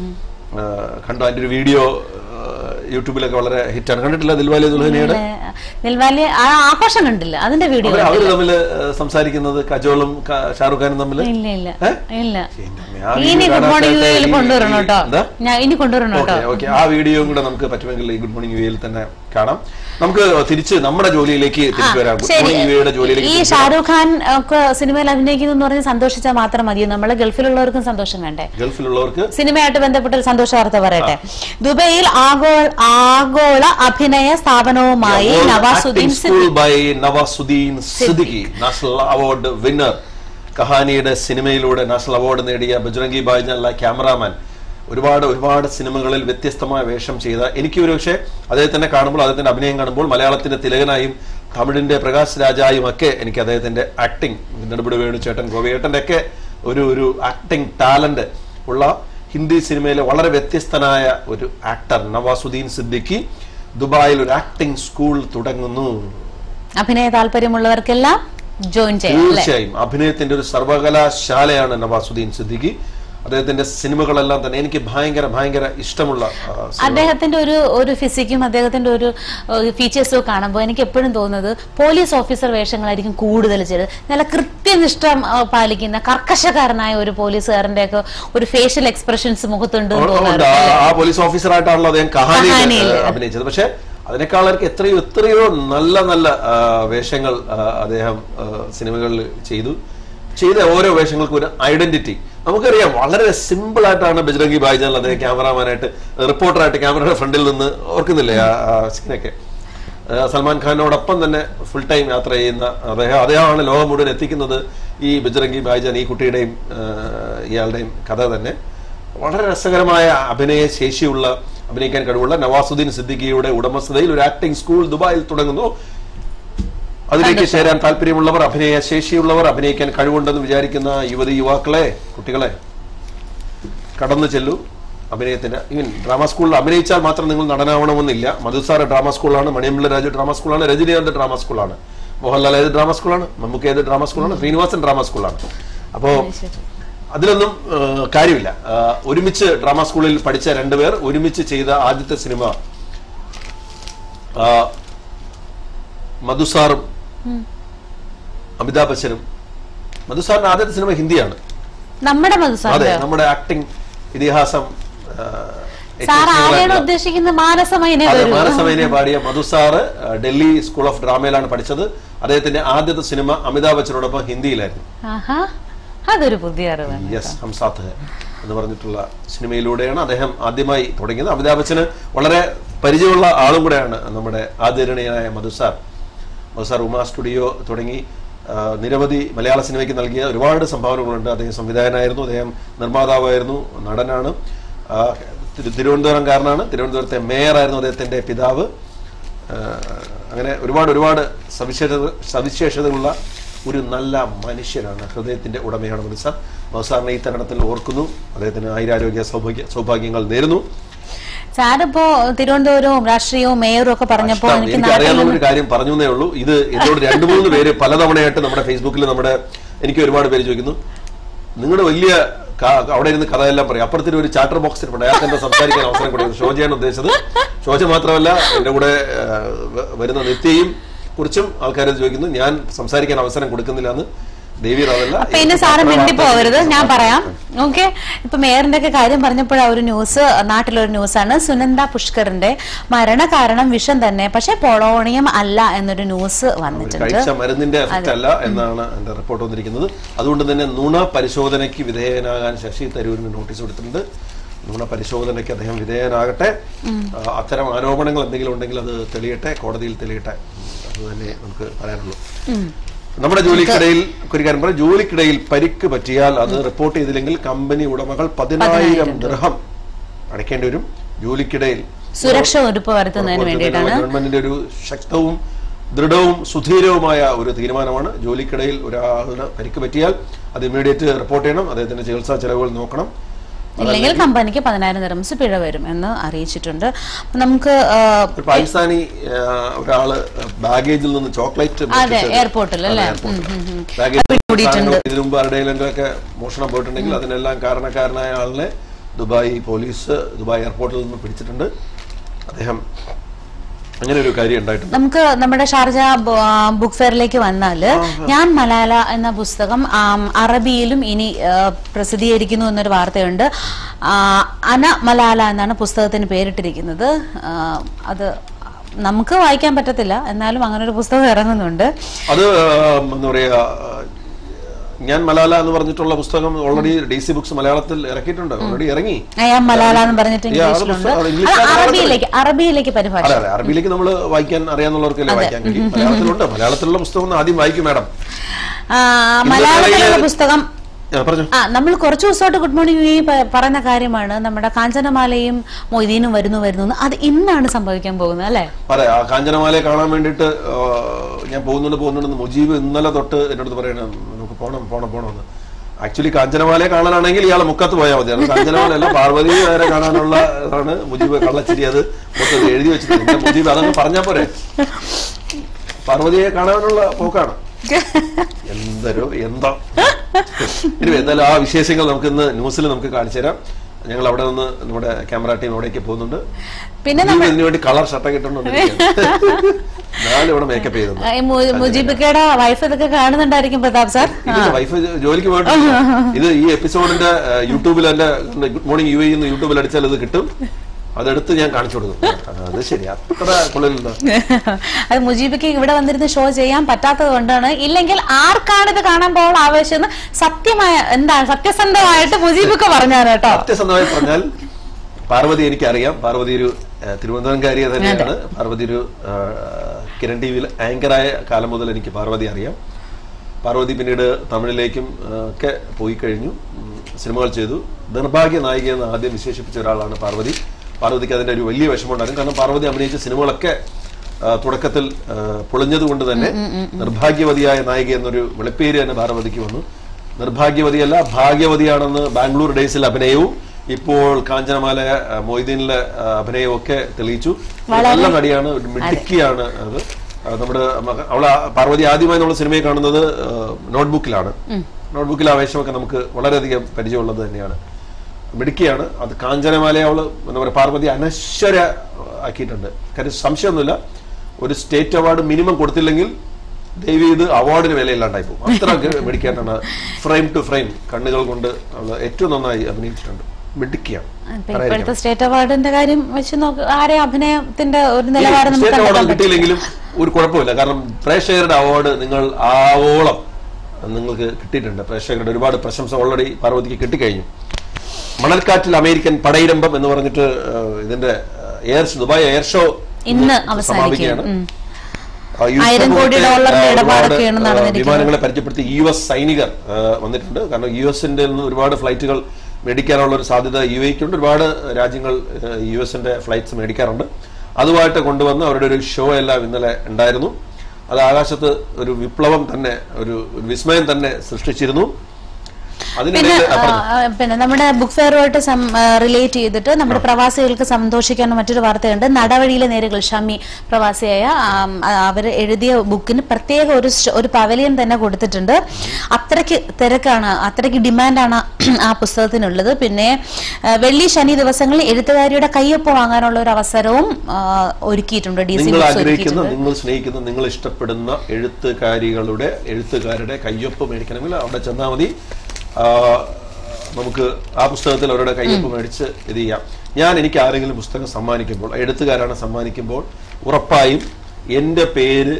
കണ്ടു അതിന്റെ ഒരു വീഡിയോ യൂട്യൂബിലൊക്കെ വളരെ ഹിറ്റാണ് കണ്ടിട്ടില്ല ദിൽവാലെ ദുൽഹനയുടെ ദിൽവാലെ ആ ആഘോഷം കണ്ടില്ല അതിന്റെ വീഡിയോ അവര് അവര് തമ്മിൽ സംസാരിക്കുന്നത് കജോളും ക- ഷാറുഖ് ഖാനും തമ്മിൽ ഇല്ല ഇല്ല ഏ? ഇല്ല ആ ഇനി വീഡിയോ ഗുഡ് മോർണിംഗ് യു കാണാത്ത എയിൽ ഈ- കൊണ്ടുവരണം കേട്ടോ എന്താ? ഞാൻ ഇനി കൊണ്ടുവരണം കേട്ടോ ഓക്കെ ഓക്കെ ആ വീഡിയോയും കൂടെ നമുക്ക് പറ്റുമെങ്കിൽ ഈ ഗുഡ് മോർണിംഗ് യു എയിൽ തന്നെ കാണാം നമുക്ക് തിരിച്ച് നമ്മുടെ ജോലിയിലേക്ക് തിരിച്ചു വരാം ഗുഡ് ശരി മോർണിംഗ് യു എയുടെ ജോലിയിലേക്ക് ഈ തിരിച്ച് വരാം. ഷാരൂഖ് ഖാൻ ഒക്കെ സിനിമയിൽ അഭിനയിക്കുന്നു എന്ന് പറഞ്ഞ് സന്തോഷിച്ചാൽ മാത്രം മതിയോ നമ്മളെ ഗൾഫിലുള്ളവർക്കും സന്തോഷം വേണ്ടേ ഗൾഫിലുള്ളവർക്ക് സിനിമയായിട്ട് ബന്ധപ്പെട്ട ഒരു സന്തോഷ വാർത്ത പറയട്ടെ ദുബൈയിൽ ആഗോള ആഗോള അഭിനയ സ്ഥാപനവുമായി Nawazuddin school by Nawazuddin Siddiqui national award winner കഹാനിയുടെ സിനിമയിലൂടെ നാഷണൽ അവാർഡ് നേടിയ ബജ്രംഗി ബായ്ജല്ല ക്യാമറാമാൻ ഒരുപാട് ഒരുപാട് സിനിമകളിൽ വ്യത്യസ്തമായ വേഷം ചെയ്ത എനിക്ക് ഒരു പക്ഷേ അദ്ദേഹത്തിനെ കാണുമ്പോൾ അദ്ദേഹത്തിന്റെ അഭിനയം കാണുമ്പോൾ മലയാളത്തിന്റെ തിലകനായും തമിഴിന്റെ പ്രകാശ് രാജായും ഒക്കെ എനിക്ക് അദ്ദേഹത്തിന്റെ ആക്ടിങ് നെടുപിടി വേണുചേട്ടൻ ഗോപിയേട്ടന്റെ ഒക്കെ ഒരു ഒരു ആക്ടിങ് ടാലന്റ് ഉള്ള ഹിന്ദി സിനിമയിലെ വളരെ വ്യത്യസ്തനായ ഒരു ആക്ടർ നവാസുദ്ദീൻ സിദ്ദിഖി ദുബായിൽ ഒരു ആക്ടിംഗ് സ്കൂൾ തുടങ്ങുന്നു അഭിനയ താല്പര്യമുള്ളവർക്കെല്ലാം ജോയിൻ ചെയ്യാം അല്ലേ തീർച്ചയായും അഭിനയത്തിന്റെ ഒരു സർവകലാശാലയാണ് നവാസുദ്ദീൻ സിദ്ദിഖി അദ്ദേഹത്തിന്റെ സിനിമകളെല്ലാം തന്നെ എനിക്ക് ഭയങ്കര ഭയങ്കര ഇഷ്ടമുള്ള ആ, സിനിമ. അദ്ദേഹത്തിന്റെ ഒരു ഒരു ഫിസിക്കും അദ്ദേഹത്തിന്റെ ഒരു ഫീച്ചേഴ്സും ഒക്കെ കാണുമ്പോൾ എനിക്ക് എപ്പോഴും തോന്നുന്നത് പോലീസ് ഓഫീസർ വേഷങ്ങളായിരിക്കും കൂടുതൽ ചെയ്തത് നല്ല കൃത്യനിഷ്ഠം ആ, പാലിക്കുന്ന കർക്കശക്കാരനായ ഒരു പോലീസുകാരന്റെ ഒക്കെ ഒരു ഫേഷ്യൽ എക്സ്പ്രഷൻസ് മുഖത്തുണ്ട് എന്ന് ഉണ്ട്. തോന്നാറുണ്ട് ആ- അല്ലേ? ആ പോലീസ് ഓഫീസറായിട്ടാണല്ലോ അദ്ദേഹം കഹാനിയിൽ കഹാനിയിൽ. ആ, അഭിനയിച്ചത് പക്ഷെ അതിനേക്കാളർക്ക് എത്രയോ എത്രയോ നല്ല നല്ല ആ, വേഷങ്ങൾ ആ, അദ്ദേഹം ആ, സിനിമകളിൽ ചെയ്തു ചെയ്ത ഓരോ വേഷങ്ങൾക്കും ഒരു ഐഡന്റിറ്റി നമുക്കറിയാം വളരെ സിമ്പിൾ ആയിട്ടാണ് ബജ്രംഗി ഭായിജാൻ അദ്ദേഹം ക്യാമറാമാനായിട്ട് റിപ്പോർട്ടറായിട്ട് ക്യാമറയുടെ ഫ്രണ്ടിൽ നിന്ന് ഓർക്കുന്നില്ലേ ആ ആ സീനൊക്കെ ആ, സൽമാൻ ഖാനോടൊപ്പം തന്നെ ഫുൾ ടൈം യാത്ര ചെയ്യുന്ന അദ്ദേഹം അദ്ദേഹമാണ് ലോകം മുഴുവൻ എത്തിക്കുന്നത് ഈ ബജ്രംഗി ഭായിജാൻ ഈ കുട്ടിയുടെയും ആ, ഇയാളുടെയും കഥ തന്നെ വളരെ രസകരമായ അഭിനയ ശേഷിയുള്ള അഭിനയിക്കാൻ കഴിവുള്ള നവാസുദ്ദീൻ സിദ്ദിഖിയുടെ ഉടമസ്ഥതയിൽ ഒരു ആക്ടിംഗ് സ്കൂൾ ദുബായിൽ തുടങ്ങുന്നു അതിലേക്ക് ചേരാൻ താല്പര്യമുള്ളവർ അഭിനയ ശേഷിയുള്ളവർ അഭിനയിക്കാൻ കഴിവുണ്ടെന്ന് വിചാരിക്കുന്ന യുവതി യുവാക്കളെ കുട്ടികളെ കടന്നു ചെല്ലൂ അഭിനയത്തിന് ഈവൻ ഡ്രാമ സ്കൂളിൽ അഭിനയിച്ചാൽ മാത്രം നിങ്ങൾ നടനാവണമെന്നില്ല മധുസാർ ഡ്രാമ സ്കൂളാണ് മണിയമ്പിള്ള രാജു ഡ്രാമ സ്കൂളാണ് രജനീകാന്ത് ഡ്രാമ സ്കൂളാണ് മോഹൻലാൽ ഏത് ഡ്രാമ സ്കൂളാണ് നമുക്ക് ഏത് ഡ്രാമ സ്കൂളാണ് ശ്രീനിവാസൻ ഡ്രാമ സ്കൂളാണ് അപ്പോ അതിലൊന്നും ആ, കാര്യമില്ല ആ, ഒരുമിച്ച് ഡ്രാമ സ്കൂളിൽ പഠിച്ച രണ്ടുപേർ ഒരുമിച്ച് ചെയ്ത ആദ്യത്തെ സിനിമ ആ, മധുസാറും അമിതാഭ് ബച്ചനും മധുസാറിന്റെ ആദ്യത്തെ സിനിമ ഹിന്ദിയാണ് നമ്മുടെ അതെ മധുസാറിന്റെ നമ്മുടെ ആക്ടിംഗ് ഇതിഹാസം ആ, ഏറ്റവും സാർ ആരെയാണ് സ്നേഹമായിട്ടുള്ള- ഉദ്ദേശിക്കുന്നത് മാനസമൈനെ അതെ വരൂ മാനസമേനെ പാടിയ മധുസാറ് ആ, ഡൽഹി സ്കൂൾ ഓഫ് ഡ്രാമയിലാണ് പഠിച്ചത് അദ്ദേഹത്തിന്റെ ആദ്യത്തെ സിനിമ അമിതാഭ് ബച്ചനോടൊപ്പം ഹിന്ദിയിലായിരുന്നു ആഹാ അതൊരു പുതിയ അറിവാണ് യെസ് ഹം സാത്ത് ഹെ എന്ന് പറഞ്ഞിട്ടുള്ള സിനിമയിലൂടെയാണ് അദ്ദേഹം ആദ്യമായി തുടങ്ങിയത് അമിതാഭ് ബച്ചന് വളരെ പരിചയമുള്ള ആളും കൂടെയാണ് നമ്മുടെ ആദരണീയനായ മധുസാർ മധുസാർ ഉമ സ്റ്റുഡിയോ തുടങ്ങി ആ, നിരവധി മലയാള സിനിമയ്ക്ക് നൽകിയ ഒരുപാട് സംഭാവനകളുണ്ട് അദ്ദേഹം സംവിധായകനായിരുന്നു അദ്ദേഹം നിർമ്മാതാവായിരുന്നു നടനാണ് ആ, തിരു- തിരുവനന്തപുരംകാരനാണ് തിരുവനന്തപുരത്തെ മേയറായിരുന്നു അദ്ദേഹത്തിന്റെ പിതാവ് ആ, അങ്ങനെ ഒരുപാട് ഒരുപാട് സവിശേഷത സവിശേഷതകളുള്ള ഒരു നല്ല മനുഷ്യനാണ് ഹൃദയത്തിന്റെ ഉടമയാണ് മനുസാർ മൗസാറിനെ ഈ തരണത്തിൽ ഓർക്കുന്നു അദ്ദേഹത്തിന് ആയിരാരോഗ്യ സൗഭാഗ്യ സൗഭാഗ്യങ്ങൾ നേരുന്നു സാറിപ്പോ തിരുവനന്തപുരവും രാഷ്ട്രീയവും മേയറും ഒക്കെ പറഞ്ഞപ്പോ ഇഷ്ടം. എനിക്ക് എനിക്ക് നാട്ടിൽ അറിയാവുന്ന നിന്ന് ഒരു കാര്യം പറഞ്ഞു എന്നേ ഉള്ളൂ ഇത് എന്നോട് രണ്ടു മൂന്ന് പേര് പലതവണയായിട്ട് നമ്മുടെ ഫേസ്ബുക്കിൽ നമ്മുടെ എനിക്ക് ഒരുപാട് പേര് ചോദിക്കുന്നു നിങ്ങളുടെ വലിയ ക- അവിടെ ഇരുന്ന് കഥയെല്ലാം പറയും അപ്പുറത്തൊരു ഒരു ചാറ്റർ ബോക്സ് ഇരിപ്പുണ്ട് അയാൾക്ക് എന്താ സംസാരിക്കാൻ അവസരം കൊടുക്കുന്നത് ഷോജയാണ് ഉദ്ദേശിച്ചത് ഷോജ മാത്രമല്ല എന്റെ കൂടെ ആ, വ- വരുന്ന നിത്യയും കുറിച്ചും ആൾക്കാർ ചോദിക്കുന്നു ഞാൻ സംസാരിക്കാൻ അവസരം കൊടുക്കുന്നില്ല എന്ന് ദേവി അതല്ല അപ്പൊ ഇനി സാറ് മിണ്ടി പോകരുത് ഞാൻ പറയാം ഓക്കെ ഇപ്പൊ മേയറിന്റെ ഒക്കെ കാര്യം പറഞ്ഞപ്പോഴാ ഒരു ന്യൂസ് നാട്ടിലൊരു ന്യൂസാണ് സുനന്ദ പുഷ്കറിന്റെ മരണ കാരണം വിഷം തന്നെ പക്ഷെ പൊളോണിയം അല്ല എന്നൊരു ന്യൂസ് വന്നിട്ടുണ്ട് കഴിച്ച മരുന്നിന്റെ എഫക്റ്റ് അല്ല എന്നാണ് എന്റെ റിപ്പോർട്ട് വന്നിരിക്കുന്നത് അതുകൊണ്ട് തന്നെ നുണ പരിശോധനയ്ക്ക് വിധേയനാകാൻ ശശി തരൂരിന് നോട്ടീസ് കൊടുത്തിട്ടുണ്ട് നുണ പരിശോധനയ്ക്ക് അദ്ദേഹം വിധേയനാകട്ടെ ആ, അത്തരം ആരോപണങ്ങൾ എന്തെങ്കിലും ഉണ്ടെങ്കിൽ അത് തെളിയട്ടെ കോടതിയിൽ തെളിയട്ടെ അത് തന്നെ നമുക്ക് പറയാനുള്ളൂ നമ്മുടെ ജോലിക്കിടയിൽ ഒരു കാര്യം പറയാം ജോലിക്കിടയിൽ പരിക്ക് പറ്റിയാൽ അത് റിപ്പോർട്ട് ചെയ്തില്ലെങ്കിൽ കമ്പനി ഉടമകൾ പതിനായിരം ദൃഹം അടയ്ക്കേണ്ടി വരും ജോലിക്കിടയിൽ സുരക്ഷ ഉറപ്പ് വരുത്തുന്നതിന് വേണ്ടിയിട്ടാണ് ഗവൺമെന്റിന്റെ ഒരു ശക്തവും ദൃഢവും സുധീരവുമായ ഒരു തീരുമാനമാണ് ജോലിക്കിടയിൽ ഒരാളിന് പരിക്ക് പറ്റിയാൽ അത് ഇമ്മീഡിയറ്റ് റിപ്പോർട്ട് ചെയ്യണം അദ്ദേഹത്തിന്റെ ചികിത്സാ ചെലവുകൾ നോക്കണം ഇല്ലെങ്കിൽ കമ്പനിക്ക് പതിനായിരം ദിറംസ് പിഴ വരും എന്ന് അറിയിച്ചിട്ടുണ്ട് അപ്പൊ നമുക്ക് ആ, ഒരു പാകിസ്ഥാനി ആ, ഒരാള് ബാഗേജിൽ നിന്ന് ചോക്ലേറ്റ് അതെ, എയർപോർട്ടിൽ അല്ലേ? ഉം, ഉം, ഉം. അത് പിടികൂടിയിട്ടുണ്ട്. ഇതിനു മുമ്പ് ആരുടെയെങ്കിലും ഒക്കെ മോഷണം പോയിട്ടുണ്ടെങ്കിൽ അതിനെല്ലാം കാരണക്കാരനായ ആളിനെ ദുബായ് പോലീസ് ദുബായ് എയർപോർട്ടിൽ നിന്ന് പിടിച്ചിട്ടുണ്ട് അദ്ദേഹം അങ്ങനെ ഒരു കാര്യം ഉണ്ടായിട്ടുണ്ട് നമുക്ക് നമ്മുടെ ഷാർജ ബു- ആ, ബുക്ക് ഫെയറിലേക്ക് വന്നാല് ഞാൻ മലാല എന്ന പുസ്തകം ആം, അറബിയിലും ഇനി ആ, പ്രസിദ്ധീകരിക്കുന്നു എന്നൊരു വാർത്തയുണ്ട് ആ, അന മലാല എന്നാണ് പുസ്തകത്തിന് പേരിട്ടിരിക്കുന്നത് ആ, അത് നമുക്ക് വായിക്കാൻ പറ്റത്തില്ല എന്നാലും അങ്ങനെ ഒരു പുസ്തകം ഇറങ്ങുന്നുണ്ട് അത് ആ, എന്താ പറയാ ആ, ഞാൻ മലാല എന്ന് പറഞ്ഞിട്ടുള്ള പുസ്തകം ഓൾറെഡി ഡി സി ബുക്സ് മലയാളത്തിൽ ഇറക്കിയിട്ടുണ്ട് ഓൾറെഡി ഇറങ്ങി അയാം മലാല എന്ന് പറഞ്ഞിട്ട് Yeah, അത് ഇംഗ്ലീഷിലുണ്ട് പുസ്തകം- അത് അത് ഇംഗ്ലീഷിലാണ് അറബിയിലേക്ക് അറബിയിലേക്ക് പരിഭാഷ അതെ അതെ അറബിയിലേക്ക് നമ്മൾ വായിക്കാൻ അറിയാവുന്നവർക്കല്ലേ വായിക്കാൻ കഴിയും മലയാളത്തിലുണ്ട് മലയാളത്തിലുള്ള പുസ്തകം ഒന്ന് ആദ്യം വായിക്കും മാഡം ആ, മലയാളത്തിലുള്ള വേളയിൽ- പുസ്തകം പറഞ്ഞു ആ നമ്മൾ കുറച്ച് ദിവസമായിട്ട് ഗുഡ് മോർണിംഗ് ഈ പ- പറയുന്ന കാര്യമാണ് നമ്മുടെ കാഞ്ചനമാലയും മൊയ്തീനും വരുന്നു വരുന്നു എന്ന്. അത് ഇന്നാണ് സംഭവിക്കാൻ പോകുന്നത് അല്ലെ അതെ ആ കാഞ്ചനമാലയെ കാണാൻ വേണ്ടിയിട്ട് ആ, ഞാൻ പോകുന്നുണ്ട് പോകുന്നുണ്ടെന്ന് മുജീബ് ഇന്നലെ തൊട്ട് എൻ്റെ അടുത്ത് പറയണം നമുക്ക് പോണം പോണം പോണം എന്ന് ആക്ച്വലി കാഞ്ചനമാലയെ കാണാനാണെങ്കിൽ ഇയാൾ മുക്കത്ത് പോയാൽ മതി അത് കാഞ്ചനമാലയല്ല പാർവതി വരെ കാണാനുള്ള ഇതാണ് മുജീബ് കള്ളച്ചിരി അത് മൊത്തത്തിൽ എഴുതി വെച്ചിട്ടുണ്ട് എന്റെ മുജീബ് അതങ്ങ് പറഞ്ഞാ പോരെ പാർവതിയെ കാണാനുള്ള പോക്കാണ് എന്തൊരു എന്താ ഇനി എന്തായാലും ആ വിശേഷങ്ങൾ നമുക്ക് ഇന്ന് ന്യൂസിൽ നമുക്ക് കാണിച്ചു തരാം ഞങ്ങൾ അവിടെ നിന്ന് നമ്മുടെ ക്യാമറ ടീം അവിടേക്ക് പോകുന്നുണ്ട് പിന്നെ മുജീബ് ഇതിനു വേണ്ടി കളർ ഷർട്ടൊക്കെ ഇട്ടുകൊണ്ട് നാല് ഇവിടെ മേക്കപ്പ് ചെയ്തു ആ, ഈ മു- മുജീബിക്കയുടെ വൈഫ് ഇതൊക്കെ കാണുന്നുണ്ടായിരിക്കും പ്രതാപ് സാർ ഇല്ല, വൈഫ് ജോലിക്ക് പോയിട്ടില്ല ഇത് ഈ എപ്പിസോഡിന്റെ ഏഹ്, യൂട്യൂബിൽ എന്റെ ഗുഡ് മോർണിംഗ് യു എന്ന് യൂട്യൂബിൽ അടിച്ചാൽ ഇത് കിട്ടും അതെടുത്ത് ഞാൻ കാണിച്ചു കൊടുക്കും അത് ശരി അത്ര കൊള്ളില്ല അത് മുജീബിക്ക് ഇവിടെ വന്നിരുന്ന് ഷോ ചെയ്യാൻ പറ്റാത്തത് കൊണ്ടാണ് ഇല്ലെങ്കിൽ ആർക്കാണ് ഇത് കാണാൻ പോകാൻ ആവേശം എന്ന് സത്യമായ എന്താ സത്യസന്ധമായിട്ട് മുജീബിക്ക് പറഞ്ഞാണ് കേട്ടോ സത്യസന്ധമായി പറഞ്ഞാൽ പാർവതി എനിക്കറിയാം പാർവതി ഒരു ഏഹ്, തിരുവനന്തപുരംകാരിയെ തന്നെയാണ് പാർവതി ഒരു ഏഹ്, കിരൺ ടി വിയിൽ ആങ്കറായ കാലം മുതൽ എനിക്ക് പാർവതി അറിയാം പാർവതി പിന്നീട് തമിഴിലേക്കും ഏഹ്, ഒക്കെ പോയി കഴിഞ്ഞു ഉം, സിനിമകൾ ചെയ്തു നിർഭാഗ്യ നായിക എന്ന് ആദ്യം വിശേഷിപ്പിച്ച ഒരാളാണ് പാർവതി പാർവതിക്ക് അതിന്റെ ഒരു വലിയ വിഷമമുണ്ടായിരുന്നു കാരണം പാർവതി അഭിനയിച്ച സിനിമകളൊക്കെ ആ, തുടക്കത്തിൽ ആ, പൊളിഞ്ഞത് കൊണ്ട് തന്നെ നിർഭാഗ്യവതിയായ നായിക എന്നൊരു വെളുപ്പേര് തന്നെ പാർവതിക്ക് വന്നു നിർഭാഗ്യവതിയല്ല ഭാഗ്യവതിയാണെന്ന് ബാംഗ്ലൂർ ഡേയ്സിൽ അഭിനയവും ഇപ്പോൾ കാഞ്ചനമാല ആ, മൊയ്തീനിലെ ആ, അഭിനയമൊക്കെ തെളിയിച്ചു വളരെ- നല്ല നടിയാണ് ഒരു മിടുക്കിയാണ് അത് ആ, നമ്മുടെ മക- അവളെ പാർവതി ആദ്യമായി നമ്മൾ സിനിമയിൽ കാണുന്നത് ആ, നോട്ട്ബുക്കിലാണ് നോട്ട്ബുക്കിലെ ആവേശമൊക്കെ നമുക്ക് വളരെയധികം പരിചയമുള്ളത് തന്നെയാണ് മിടുക്കിയാണ് അത് കാഞ്ചനമാലയെ അവള് എന്താ പറയുക പാർവതി അനശ്വര ആക്കിയിട്ടുണ്ട് കാര്യം സംശയമൊന്നുമില്ല ഒരു സ്റ്റേറ്റ് അവാർഡ് മിനിമം കൊടുത്തില്ലെങ്കിൽ ദേവി ഇത് അവാർഡിന് വിലയില്ലാണ്ടായി പോകും അത്ര മിടുക്കിയായിട്ടാണ് ഫ്രെയിം ടു ഫ്രെയിം കണ്ണുകൾ കൊണ്ട് അവള് ഏറ്റവും നന്നായി അഭിനയിച്ചിട്ടുണ്ട് മിടുക്കിയാണ് ഇപ്പൊ ഇപ്പോഴത്തെ സ്റ്റേറ്റ് അവാർഡിന്റെ കാര്യം വെച്ച് നോക്ക് ആരെ അഭിനയത്തിന്റെ ഒരു ഈ നിലവാരം നമുക്ക് സ്റ്റേറ്റ് അവാർഡ് കണ്ടെത്താൻ പറ്റും കിട്ടിയില്ലെങ്കിലും ഒരു കുഴപ്പമില്ല കാരണം പ്രേക്ഷകരുടെ അവാർഡ് നിങ്ങൾ ആവോളം നിങ്ങൾക്ക് കിട്ടിയിട്ടുണ്ട് പ്രേക്ഷകരുടെ ഒരുപാട് പ്രശംസ ഓൾറെഡി പാർവതിക്ക് കിട്ടിക്കഴിഞ്ഞു മണൽക്കാറ്റിൽ അമേരിക്കൻ പടയിരമ്പം എന്ന് പറഞ്ഞിട്ട് ഏഹ്, ഇതിന്റെ എയർ ദുബായ് എയർ ഷോ ഇന്ന് അവസാനിക്കുകയാണ് ഉം. ആ, യുദ്ധ ആയിരം കോടി മുഖത്തെ, ഡോളറിന്റെ ആ, ഒരുപാട്, ഇടപാടൊക്കെയാണ് ആ, നടന്നിരിക്കുന്നത്. വിമാനങ്ങളെ പരിചയപ്പെടുത്തി യു എസ് സൈനികർ ആ, വന്നിട്ടുണ്ട് കാരണം യു എസിന്റെ നിന്ന് ഒരുപാട് ഫ്ലൈറ്റുകൾ മേടിക്കാനുള്ള ഒരു സാധ്യത യു എക്കുണ്ട് ഒരുപാട് രാജ്യങ്ങൾ യു എസിന്റെ ഫ്ലൈറ്റ്സ് മേടിക്കാറുണ്ട് അതുമായിട്ട് കൊണ്ടുവന്ന് അവരുടെ ഒരു ഷോ എല്ലാം ഇന്നലെ ഉണ്ടായിരുന്നു അത് ആകാശത്ത് ഒരു വിപ്ലവം തന്നെ ഒരു ഒരു വിസ്മയം തന്നെ സൃഷ്ടിച്ചിരുന്നു പിന്നെ അതിനിടയിൽ ആ, ആ, പറഞ്ഞു. ആ, പിന്നെ നമ്മുടെ ബുക്ക് ഫെയറുമായിട്ട് റിലേറ്റ് ചെയ്തിട്ട് നമ്മുടെ പ്രവാസികൾക്ക് സന്തോഷിക്കാനുള്ള മറ്റൊരു വാർത്തയുണ്ട് നടവഴിയിലെ നേരുകൾ ഷമി പ്രവാസിയായ അവർ എഴുതിയ ബുക്കിന് പ്രത്യേക ഒരു സ്റ്റ- ഒരു പവലിയൻ തന്നെ കൊടുത്തിട്ടുണ്ട് അത്രയ്ക്ക് തിരക്കാണ് അത്രയ്ക്ക് ഡിമാൻഡാണ് ആ പുസ്തകത്തിനുള്ളത് പിന്നെ ആ, വെള്ളി ശനി ദിവസങ്ങളിൽ എഴുത്തുകാരിയുടെ കയ്യൊപ്പ് വാങ്ങാനുള്ള ഒരു അവസരവും ആ, ഒരുക്കിയിട്ടുണ്ട് ഡി സി നിങ്ങൾ ബുക്സ് ആഗ്രഹിക്കുന്ന ഒരുക്കിയിട്ടുണ്ട് നിങ്ങൾ സ്നേഹിക്കുന്ന നിങ്ങൾ ഇഷ്ടപ്പെടുന്ന എഴുത്തുകാരികളുടെ എഴുത്തുകാരുടെ കയ്യൊപ്പ് മേടിക്കണമെങ്കിൽ അവിടെ ചെന്നാൽ മതി ആ, നമുക്ക് ആ പുസ്തകത്തിൽ അവരുടെ കയ്യൊപ്പ് മേടിച്ച് ഇത് ചെയ്യാം ഞാൻ എനിക്ക് ആരെങ്കിലും പുസ്തകം സമ്മാനിക്കുമ്പോൾ എഴുത്തുകാരാണ് സമ്മാനിക്കുമ്പോൾ ഉറപ്പായും എൻ്റെ പേര്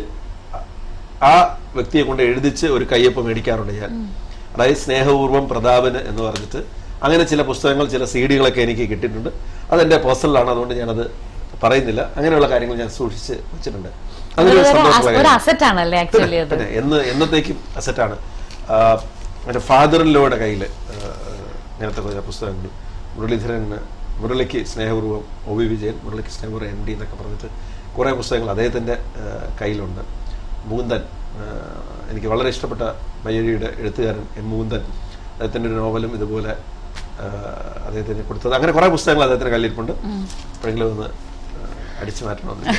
ആ വ്യക്തിയെ കൊണ്ട് എഴുതിച്ച് ഒരു കയ്യൊപ്പ് മേടിക്കാറുണ്ട് ഞാൻ അതായത് സ്നേഹപൂർവ്വം പ്രതാപന് എന്ന് പറഞ്ഞിട്ട് അങ്ങനെ ചില പുസ്തകങ്ങൾ ചില സി ഡികളൊക്കെ എനിക്ക് കിട്ടിയിട്ടുണ്ട് അതെന്റെ പേഴ്സണലാണ് അതുകൊണ്ട് ഞാനത് പറയുന്നില്ല അങ്ങനെയുള്ള കാര്യങ്ങൾ ഞാൻ സൂക്ഷിച്ച് വെച്ചിട്ടുണ്ട് അതൊരു അതൊരു സന്തോഷമുള്ള അസ- ഒരു കാര്യമാണ്. അസറ്റ് ആണല്ലേ ആക്ച്വലി അത് പിന്നെ എന്ന് എന്നത്തേക്കും അസറ്റാണ് എൻ്റെ ഫാദറിലോയുടെ കയ്യിൽ ഇങ്ങനത്തെ കുറേ പുസ്തകങ്ങൾ മുരളീധരൻ മുരളിക്ക് സ്നേഹപൂർവ്വം ഒ വി വിജയൻ മുരളിക്ക് സ്നേഹപൂർവ്വം എൻ ഡി എന്നൊക്കെ പറഞ്ഞിട്ട് കുറേ പുസ്തകങ്ങൾ അദ്ദേഹത്തിൻ്റെ കയ്യിലുണ്ട് മുകുന്ദൻ ആ, എനിക്ക് വളരെ ഇഷ്ടപ്പെട്ട മയ്യഴിയുടെ എഴുത്തുകാരൻ എം മുകുന്ദൻ അദ്ദേഹത്തിൻ്റെ ഒരു നോവലും ഇതുപോലെ ആ, അദ്ദേഹത്തിന് കൊടുത്തത് അങ്ങനെ കുറേ പുസ്തകങ്ങൾ അദ്ദേഹത്തിൻ്റെ കയ്യിലിരിപ്പുണ്ട് എപ്പോഴെങ്കിലും ഒന്ന് ആ, അടിച്ചു മാറ്റണമെന്ന്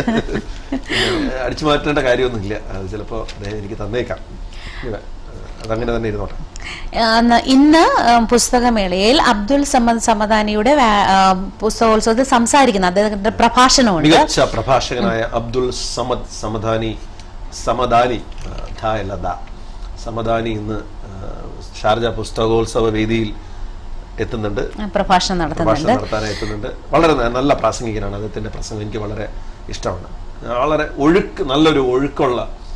പിന്നെ അടിച്ചു മാറ്റേണ്ട കാര്യമൊന്നുമില്ല അത് ചിലപ്പോൾ അദ്ദേഹം എനിക്ക് തന്നേക്കാം ഇല്ല, അതങ്ങനെ തന്നെ ഇരുന്നോട്ടെ ആ, ന- ഇന്ന് ആ, പുസ്തകമേളയിൽ അബ്ദുൽ സമദ് സമദാനിയുടെ വാ- ആ, പുസ്തകോത്സവത്തിൽ സംസാരിക്കുന്ന അദ്ദേഹത്തിന്റെ പ്രഭാഷണമുണ്ട് മികച്ച പ്രഭാഷകനായ അബ്ദുൽ സമദ് സമദാനി സമദാനി ആ, ധ അല്ല ദ സമദാനി ഇന്ന് ആ, ഷാർജ പുസ്തകോത്സവ വേദിയിൽ എത്തുന്നുണ്ട് പ്രഭാഷണം പ്രഭാഷണം നടത്തുന്നുണ്ട് നടത്താനായി എത്തുന്നുണ്ട് വളരെ ന- നല്ല പ്രാസംഗികനാണ് അദ്ദേഹത്തിന്റെ പ്രസംഗം എനിക്ക് വളരെ ഇഷ്ടമാണ് വളരെ ഒഴുക്ക് നല്ലൊരു ഒഴുക്കുള്ള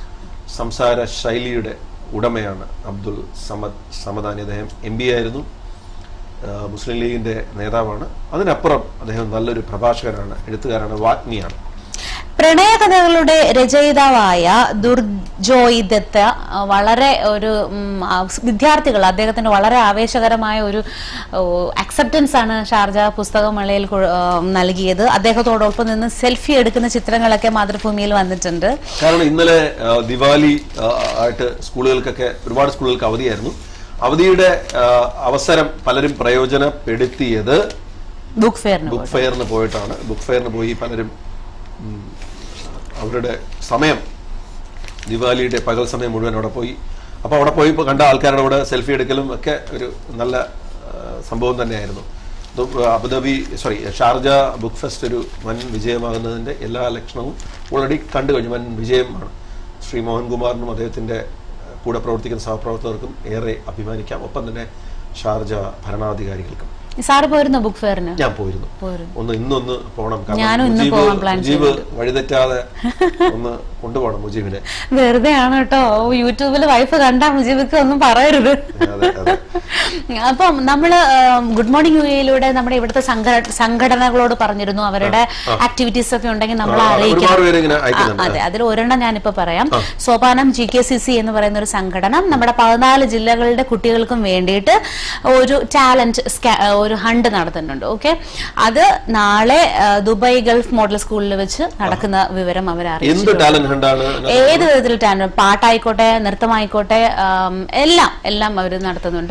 സംസാര ശൈലിയുടെ ഉടമയാണ് അബ്ദുൽ സമദ് സമദാനി അദ്ദേഹം എം ബി ആയിരുന്നു ആ, മുസ്ലിം ലീഗിന്റെ നേതാവാണ് അതിനപ്പുറം അദ്ദേഹം നല്ലൊരു പ്രഭാഷകനാണ് എഴുത്തുകാരാണ് വാഗ്മിയാണ് പ്രണയകഥകളുടെ രചയിതാവായ ദുർജോയ് ദത്ത ആ, വളരെ ഒരു ഉം, ആ, വിദ്യാർത്ഥികൾ അദ്ദേഹത്തിന് വളരെ ആവേശകരമായ ഒരു അക്സെപ്റ്റൻസ് ആണ് ഷാർജ പുസ്തകമേളയിൽ കൊ- ആ, നൽകിയത് അദ്ദേഹത്തോടൊപ്പം നിന്ന് സെൽഫി എടുക്കുന്ന ചിത്രങ്ങളൊക്കെ മാതൃഭൂമിയിൽ വന്നിട്ടുണ്ട് കാരണം ഇന്നലെ ആ, ദിവാലി ആ, ആയിട്ട് സ്കൂളുകൾക്കൊക്കെ ഒരുപാട് സ്കൂളുകൾക്ക് അവധിയായിരുന്നു അവധിയുടെ ആ, അവസരം പലരും പ്രയോജനപ്പെടുത്തിയത് ബുക്ക് ഫെയറിന് ബുക്ക് ഫെയറിന് പോയിട്ടാണ് ബുക്ക് ഫെയറിന് പോയി പലരും ഉം, അവരുടെ സമയം ദിവാലിയുടെ പകൽ സമയം മുഴുവൻ അവിടെ പോയി അപ്പോൾ അവിടെ പോയി കണ്ട ആൾക്കാരുടെ കൂടെ സെൽഫി എടുക്കലും ഒക്കെ ഒരു നല്ല ആ, സംഭവം തന്നെയായിരുന്നു ദു- Abu Dhabi sorry Sharjah book fest ഒരു വൻ വിജയമാകുന്നതിന്റെ എല്ലാ ലക്ഷണവും ഓൾറെഡി കണ്ടു കഴിഞ്ഞു വൻ വിജയമാണ് ശ്രീ മോഹൻകുമാറിനും അദ്ദേഹത്തിന്റെ ആ, കൂടെ പ്രവർത്തിക്കുന്ന സഹപ്രവർത്തകർക്കും ഏറെ അഭിമാനിക്കാം ഒപ്പം തന്നെ ഷാർജ ഭരണാധികാരികൾക്കും സാറ് പോയിരുന്നോ ബുക്ക് ഫെയറിന് ഞാൻ പോയിരുന്നു പോയിരുന്നു. ഒന്ന് ഇന്നൊന്ന് പോണം ഞാനും ഇന്ന് മുജീബ് പോകാൻ plan മുജീബ് വഴിതെറ്റാതെ ഒന്ന് കൊണ്ടുപോകണം മുജീബിനെ വെറുതെ ആണ് കേട്ടോ യൂട്യൂബിൽ വൈഫ് കണ്ടാ മുജീബിക്ക് ഒന്നും പറയരുത് അതെ അതെ അപ്പം നമ്മള് ഗുഡ് മോർണിംഗ് യു എയിലൂടെ നമ്മുടെ ഇവിടുത്തെ സംഘ- സംഘടനകളോട് പറഞ്ഞിരുന്നു അവരുടെ ആക്ടിവിറ്റീസ് ഒക്കെ ഉണ്ടെങ്കിൽ നമ്മൾ ആ, ഒരുപാട് പേര് ഇങ്ങനെ അറിയിക്കണം അയക്കുന്നുണ്ട്. ആ, അതെ അതിൽ ഒരെണ്ണം ഞാനിപ്പോ പറയാം Sopanam G K C C എന്ന് പറയുന്ന ഒരു സംഘടന നമ്മുടെ പതിനാല് ജില്ലകളുടെ കുട്ടികൾക്കും വേണ്ടിയിട്ട് ഒരു ടാലന്റ് ഒരു ഹണ്ട് നടത്തുന്നുണ്ട് ഓക്കെ അത് നാളെ ആ, ദുബായ് ഗൾഫ് മോഡൽ സ്കൂളിൽ വെച്ച് നടക്കുന്ന വിവരം അവർ എന്ത് അറിയിച്ചു ടാലന്റ് ഹണ്ടാണ് ഏത് വിധത്തിൽ ടാലന്റ് പാട്ടായിക്കോട്ടെ നൃത്തമായിക്കോട്ടെ ആം, എല്ലാം എല്ലാം അവർ നടത്തുന്നുണ്ട്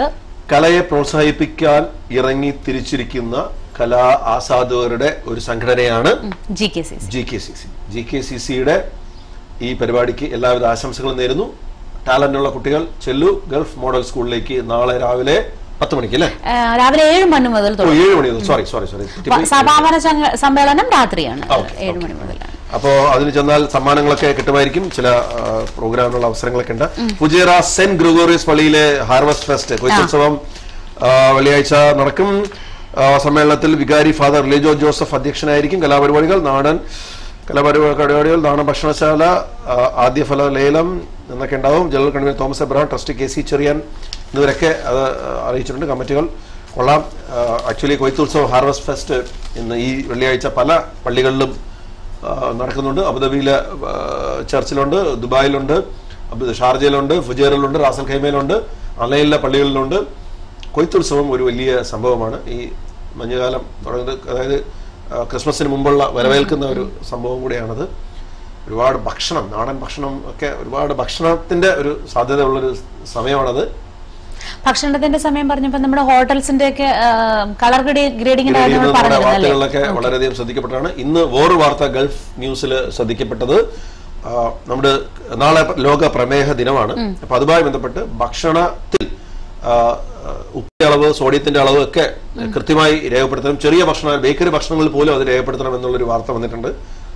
കലയെ പ്രോത്സാഹിപ്പിക്കാൻ ഇറങ്ങി തിരിച്ചിരിക്കുന്ന കലാ ആസാദകരുടെ ഒരു സംഘടനയാണ് G K C G K C C G K C സിയുടെ ഈ പരിപാടിക്ക് എല്ലാവിധ ആശംസകളും നേരുന്നു ടാലന്റ് ഉള്ള കുട്ടികൾ ചെല്ലു ഗൾഫ് മോഡൽ സ്കൂളിലേക്ക് നാളെ രാവിലെ പത്ത് മണിക്ക് അല്ലേ രാവിലെ ഏഴ് മണി മുതൽ ഓ തുടങ്ങും ഏഴ് മണി സോറി സോറി സോറി വ- സമാപന സംഘ- സമ്മേളനം രാത്രിയാണ് ആ, ഓക്കേ, ഏഴ് മണി മുതലാണ് അപ്പോ അതിന് ചെന്നാൽ സമ്മാനങ്ങളൊക്കെ കിട്ടുമായിരിക്കും ചില ആ, പ്രോഗ്രാമിനുള്ള അവസരങ്ങളൊക്കെ ഉണ്ട് പുജേറ സെന്റ് ഗ്രിഗോറിയസ് പള്ളിയിലെ ഹാർവസ്റ്റ് ഫെസ്റ്റ് കൊയ്ത്തുത്സവം ആ, വെള്ളിയാഴ്ച നടക്കും ആ, സമ്മേളനത്തിൽ വികാരി ഫാദർ ലിജോ ജോസഫ് അധ്യക്ഷനായിരിക്കും കലാപരിപാടികൾ നാടൻ കലാപരിപാടികൾ നാടൻ ഭക്ഷണശാല ആ, ആദ്യഫല ലേലം എന്നൊക്കെ ഉണ്ടാവും general convener Thomas Abraham trust K C Cherian എന്നിവരൊക്കെ അത് അറിയിച്ചിട്ടുണ്ട് കമ്മിറ്റികൾ കൊള്ളാം ആക്ച്വലി കൊയ്ത്തുത്സവം ഹാർവസ്റ്റ് ഫെസ്റ്റ് ഇന്ന് ഈ വെള്ളിയാഴ്ച പല പള്ളികളിലും ആ, നടക്കുന്നുണ്ട് അബുദാബിയിലെ ആ, ചർച്ചിലുണ്ട് ദുബായിലുണ്ട് അബു- ഷാർജയിലുണ്ട് ഫുജേറിലുണ്ട് റാസൽ ഖൈമയിലുണ്ട് അലയിലെ പള്ളികളിലുണ്ട് കൊയ്ത്തുത്സവം ഒരു വലിയ സംഭവമാണ് ഈ മഞ്ഞുകാലം തുടങ്ങുന്നത് അതായത് ആ, ക്രിസ്മസിന് മുമ്പുള്ള വരവേൽക്കുന്ന ഒരു സംഭവം കൂടിയാണത് ഒരുപാട് ഭക്ഷണം നാടൻ ഭക്ഷണം ഒക്കെ ഒരുപാട് ഭക്ഷണത്തിന്റെ ഒരു സാധ്യത ഉള്ളൊരു സമയമാണത് ഭക്ഷണത്തിന്റെ സമയം പറഞ്ഞപ്പോ നമ്മുടെ ഹോട്ടൽസിന്റെ ഒക്കെ കളർ ഗ്രേഡിംഗിന്റെ കാര്യം നമ്മൾ നമ്മുടെ പറഞ്ഞിരുന്നല്ലേ വാർത്തകളിലൊക്കെ വളരെയധികം ശ്രദ്ധിക്കപ്പെട്ടതാണ് ഇന്ന് വേറൊരു വാർത്ത ഗൾഫ് ന്യൂസിൽ ശ്രദ്ധിക്കപ്പെട്ടത് ആ, നമ്മുടെ നാളെ ലോക പ്രമേഹ ദിനമാണ് അപ്പൊ അതുമായി ബന്ധപ്പെട്ട് ഭക്ഷണത്തിൽ ആ, ഉപ്പിന്റെ അളവ് സോഡിയത്തിന്റെ അളവ് ഒക്കെ കൃത്യമായി രേഖപ്പെടുത്തണം ചെറിയ ഭക്ഷണ ബേക്കറി ഭക്ഷണങ്ങളിൽ പോലും അത് രേഖപ്പെടുത്തണം എന്നുള്ളൊരു വാർത്ത വന്നിട്ടുണ്ട്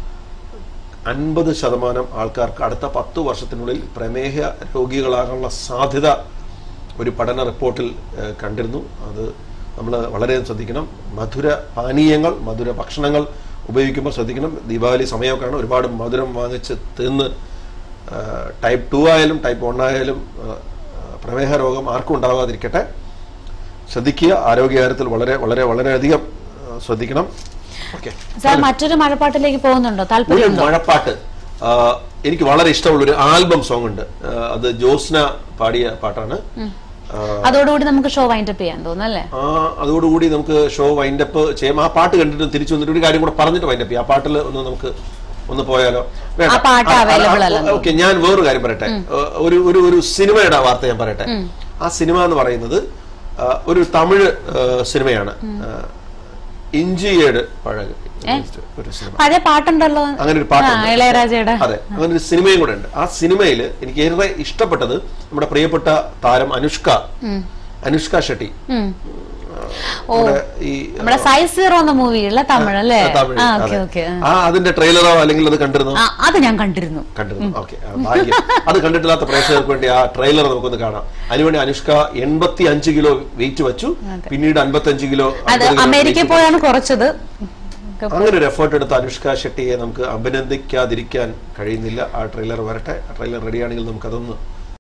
അൻപത് ശതമാനം ആൾക്കാർക്ക് അടുത്ത പത്ത് വർഷത്തിനുള്ളിൽ പ്രമേഹ രോഗികളാകാനുള്ള സാധ്യത ഒരു പഠന റിപ്പോർട്ടിൽ ഏഹ്, കണ്ടിരുന്നു അത് നമ്മൾ വളരെ ശ്രദ്ധിക്കണം മധുര പാനീയങ്ങൾ മധുര ഭക്ഷണങ്ങൾ ഉപയോഗിക്കുമ്പോൾ ശ്രദ്ധിക്കണം ദീപാവലി സമയമൊക്കെയാണ് ഒരുപാട് മധുരം വാങ്ങിച്ച് തിന്ന് ടൈപ്പ് ടു ആയാലും ടൈപ്പ് വൺ ആയാലും ഏഹ്, പ്രമേഹ രോഗം ആർക്കും ഉണ്ടാകാതിരിക്കട്ടെ ശ്രദ്ധിക്കുക ആരോഗ്യകാര്യത്തിൽ വളരെ വളരെ വളരെയധികം ഏഹ്, ശ്രദ്ധിക്കണം ഓക്കെ സാർ മറ്റൊരു മഴപ്പാട്ടിലേക്ക് പോകുന്നുണ്ടോ ഒരു താല്പര്യമുണ്ടോ മഴപ്പാട്ട് ആ, എനിക്ക് വളരെ ഇഷ്ടമുള്ള ഒരു ആൽബം സോങ് ഉണ്ട് ആ, അത് ജോസ്ന പാടിയ പാട്ടാണ് ആ, അതോടുകൂടി നമുക്ക് ഷോ വൈൻഡപ്പ് ചെയ്യാൻ തോന്നുന്നു അല്ലേ ആ അതോടുകൂടി നമുക്ക് ഷോ വൈൻഡപ്പ് ചെയ്യാം ആ പാട്ട് കണ്ടിട്ട് തിരിച്ചു വന്നിട്ട് ഒരു കാര്യം കൂടെ പറഞ്ഞിട്ട് വൈൻഡപ്പ് ചെയ്യാം ആ പാട്ടിൽ ഒന്ന് നമുക്ക് ഒന്ന് പോയാലോ ആ പാട്ട് available അല്ലെന്ന് ഓക്കെ ഞാൻ വേറൊരു കാര്യം പറയട്ടെ ഒരു ഒരു ഒരു സിനിമയുടെ വാർത്ത ഞാൻ പറയട്ടെ ആ സിനിമ എന്ന് പറയുന്നത് ആ, ഒരു തമിഴ് ആ, സിനിമയാണ് ആ, ഇഞ്ചിയേട് പഴക ഒരു സിനിമ പഴയ പാട്ടുണ്ടല്ലോ അങ്ങനെ ഒരു ആ, പാട്ടുണ്ട് ഇളയരാജയുടെ അതെ അങ്ങനെ ഒരു സിനിമയും കൂടെ ഉണ്ട് ആ സിനിമയിൽ എനിക്ക് ഏറെ ഇഷ്ടപ്പെട്ടത് നമ്മുടെ പ്രിയപ്പെട്ട താരം അനുഷ്ക അനുഷ്ക ഷെട്ടി ഉം. ഓ നമ്മുടെ ഈ നമ്മുടെ സൈസ് സീറോ എന്ന മൂവിയുള്ള തമിഴ് അല്ലേ തമിഴ്, ആ അതെ. ഓക്കെ ഓക്കെ ആ അതിന്റെ ട്രെയിലറോ അല്ലെങ്കിൽ അത് കണ്ടിരുന്നോ ആ അത് ഞാൻ കണ്ടിരുന്നു കണ്ടിരുന്നു ഓക്കെ ഭാഗ്യം അത് കണ്ടിട്ടില്ലാത്ത പ്രേക്ഷകർക്ക് വേണ്ടി ആ ട്രെയിലർ നമുക്കൊന്ന് കാണാം അതിനുവേണ്ടി അനുഷ്ക എൺപത്തി അഞ്ച് കിലോ വെയിറ്റ് വെച്ചു പിന്നീട് അൻപത്തി അഞ്ച് കിലോ അത് 50 കിലോ അമേരിക്കയിൽ weight പോയാണ് കുറച്ചത് അങ്ങനെ ഒരു എഫേർട്ട് എടുത്ത അനുഷ്ക ഷെട്ടിയെ നമുക്ക് അഭിനന്ദിക്കാതിരിക്കാൻ കഴിയുന്നില്ല ആ ട്രെയിലർ വരട്ടെ ആ ട്രെയിലർ റെഡിയാണെങ്കിൽ നമുക്ക് അതൊന്ന്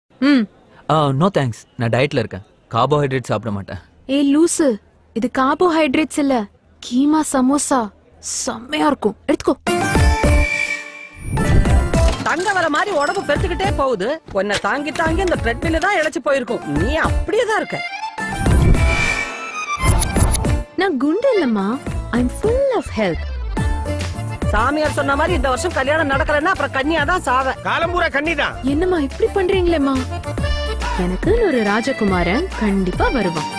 நோ தேங்க்ஸ் நான் டயட்ல இருக்கேன் கார்போஹைட்ரேட் சாப்பிட மாட்டேன் ஏய் லூசு இது கார்போஹைட்ரேட்ஸ் இல்ல கீமா சமோசா செம்மையா இருக்கும் எடுத்துக்கோ தங்க வர மாதிரி உடம்பு பெருத்துக்கிட்டே போகுது உன்னை தாங்கி தாங்கி இந்த ட்ரெட்மில் தான் இழைச்சு போயிருக்கும் நீ அப்படியே தான் இருக்க நான் குண்டு இல்லம்மா I am full of health சாமியார் சொன்ன மாதிரி இந்த வருஷம் கல்யாணம் நடக்கலன்னா அப்புறம் கன்னியா தான் சாவ காலம்பூரா கன்னிதான் என்னம்மா இப்படி பண்றீங்களேம்மா எனக்குன்னு ஒரு ராஜகுமாரன் கண்டிப்பா வருவான்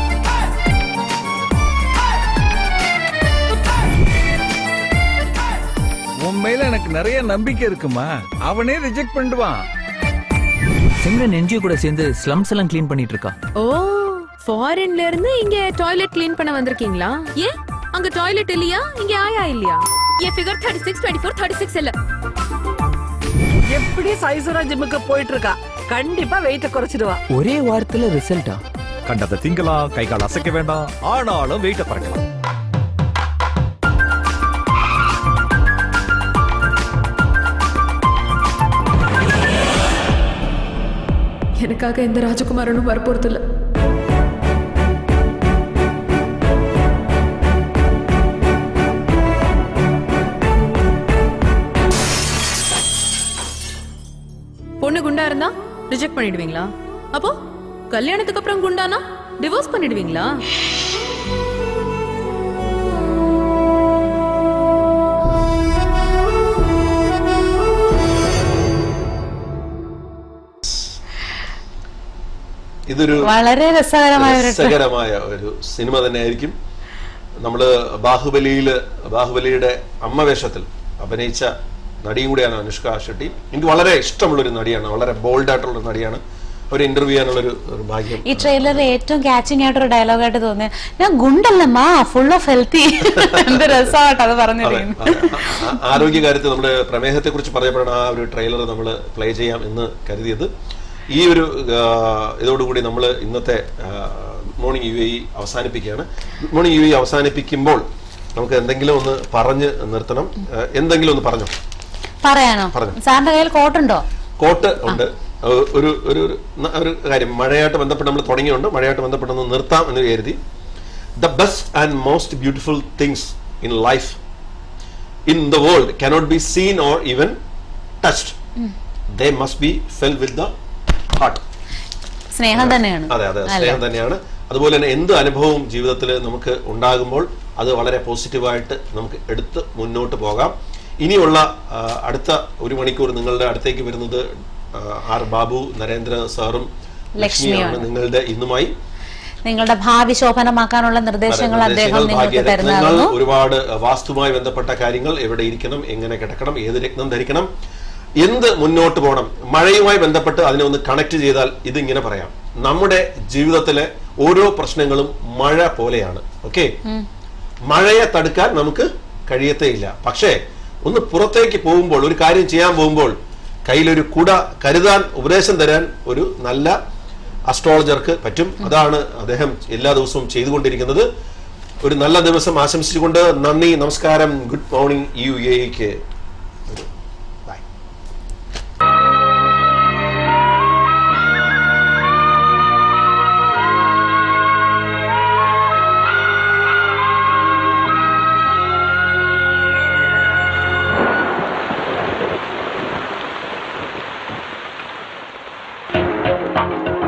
உன் மேல எனக்கு நிறைய நம்பிக்கை இருக்குமா அவனே ரிஜெக்ட் பண்ணிடுவான் சிம்ரன் என்ஜிஓ கூட சேர்ந்து ஸ்லம்ஸ் எல்லாம் க்ளீன் பண்ணிட்டு இருக்கா ஓ ஃபாரின்ல இருந்து இங்க டாய்லெட் க்ளீன் பண்ண வந்திருக்கீங்களா ஏன் அங்க டாய்லெட் இல்லையா இங்க ஆயா இல்லையா என் figure thirty six twenty four thirty six இல்ல எப்படி சைசுரா ஜிம்முக்கு போயிட்டு இருக்கா கண்டிப்பா வெயிட்ட குறைச்சிடுவா ஒரே வாரத்துல ரிசல்ட்டா கண்டதை திங்கலாம் கை கால் அசைக்க வேண்டாம் ஆனாலும் வெயிட்ட பறக்கலாம் எனக்காக எந்த ராஜகுமாரனும் வரப்போறது இல்ல பொண்ணு குண்டா இருந்தா ரிஜெக்ட் பண்ணிடுவீங்களா அப்போ கல்யாணத்துக்கு அப்புறம் குண்டானா டிவோர்ஸ் பண்ணிடுவீங்களா ഇതൊരു വളരെ രസകരമായ ഒരു രസകരമായ ഒരു സിനിമ തന്നെയായിരിക്കും നമ്മള് ബാഹുബലിയില് ബാഹുബലിയുടെ അമ്മ വേഷത്തിൽ അഭിനയിച്ച നടിയും കൂടിയാണ് അനുഷ്ക ഷെട്ടി എനിക്ക് വളരെ ഇഷ്ടമുള്ള ഒരു നടിയാണ് വളരെ ബോൾഡ് ആയിട്ടുള്ള ഒരു നടിയാണ് ഒരു ഇന്റർവ്യൂ ചെയ്യാനുള്ള ഒരു ഒരു ഭാഗ്യം ഈ ട്രെയിലറിൽ ഏറ്റവും ക്യാച്ചിങ് ആയിട്ടൊരു ഡയലോഗായിട്ട് തോന്നിയ ഞാൻ ഗുണ്ടല്ലമ്മാ ഫുൾ ഓഫ് ഹെൽത്തി എന്ത് രസമായിട്ട് അത് പറഞ്ഞിരിക്കുന്നു ആ- ആരോഗ്യകാര്യത്തിൽ നമ്മുടെ പ്രമേഹത്തെ കുറിച്ച് പറയപ്പെടുന്ന ആ ഒരു ട്രെയിലർ നമ്മൾ പ്ലേ ചെയ്യാം എന്ന് കരുതിയത് ഈ ഒരു ആ, ഇതോടുകൂടി നമ്മൾ ഇന്നത്തെ മോർണിംഗ് യു എ അവസാനിപ്പിക്കുകയാണ് ഗുഡ് മോർണിംഗ് യു എ അവസാനിപ്പിക്കുമ്പോൾ നമുക്ക് എന്തെങ്കിലും ഒന്ന് പറഞ്ഞ് നിർത്തണം ആ, എന്തെങ്കിലും ഒന്ന് പറഞ്ഞോ പറയാനോ പറഞ്ഞോ. സാറിന്റെ കയ്യിൽ കോട്ടുണ്ടോ കോട്ട് ഉണ്ട് ഒരു ഒരു ഒരു ന- ഒരു കാര്യം മഴയായിട്ട് ബന്ധപ്പെട്ട് നമ്മൾ തുടങ്ങിയുണ്ട് മഴയായിട്ട് ബന്ധപ്പെട്ടൊന്ന് നിർത്താം എന്ന് കരുതി the best and most beautiful things in life in the world cannot be seen or even touched they must be felt with the heart സ്നേഹം തന്നെയാണ് അതെ അതെ അല്ലേ? സ്നേഹം തന്നെയാണ് അതുപോലെ തന്നെ എന്ത് അനുഭവവും ജീവിതത്തിൽ നമുക്ക് ഉണ്ടാകുമ്പോൾ അത് വളരെ പോസിറ്റീവായിട്ട് നമുക്ക് എടുത്ത് മുന്നോട്ട് പോകാം ഇനിയുള്ള ആ, അടുത്ത ഒരു മണിക്കൂർ നിങ്ങളുടെ അടുത്തേക്ക് വരുന്നത് ആ, ആർ ബാബു നരേന്ദ്ര സാറും ലക്ഷ്മിയാണ് ലക്ഷ്മിയാണ്. നിങ്ങളുടെ ഇന്നുമായി നിങ്ങളുടെ ഭാവി ശോഭനമാക്കാനുള്ള നിർദ്ദേശങ്ങൾ അദ്ദേഹം നിർദ്ദേശങ്ങൾ, നിങ്ങൾക്ക് ഭാഗ്യരത്നങ്ങൾ തരുന്നതാകുന്നു ഒരുപാട് വാസ്തുമായി ബന്ധപ്പെട്ട കാര്യങ്ങൾ എവിടെ ഇരിക്കണം എങ്ങനെ കിടക്കണം ഏത് രത്നം ധരിക്കണം എന്ത് മുന്നോട്ട് പോകണം മഴയുമായി ബന്ധപ്പെട്ട് അതിനെ ഒന്ന് കണക്ട് ചെയ്താൽ ഇതിങ്ങനെ പറയാം നമ്മുടെ ജീവിതത്തിലെ ഓരോ പ്രശ്നങ്ങളും മഴ പോലെയാണ് ഓക്കെ മഴയെ തടുക്കാൻ നമുക്ക് കഴിയത്തേയില്ല പക്ഷേ ഒന്ന് പുറത്തേക്ക് പോകുമ്പോൾ ഒരു കാര്യം ചെയ്യാൻ പോകുമ്പോൾ കയ്യിലൊരു കുട കരുതാൻ ഉപദേശം തരാൻ ഒരു നല്ല അസ്ട്രോളജർക്ക് പറ്റും അതാണ് അദ്ദേഹം എല്ലാ ദിവസവും ചെയ്തുകൊണ്ടിരിക്കുന്നത് ഒരു നല്ല ദിവസം ആശംസിച്ചുകൊണ്ട് നന്ദി നമസ്കാരം ഗുഡ് മോർണിംഗ് യു എക്ക് Thank you.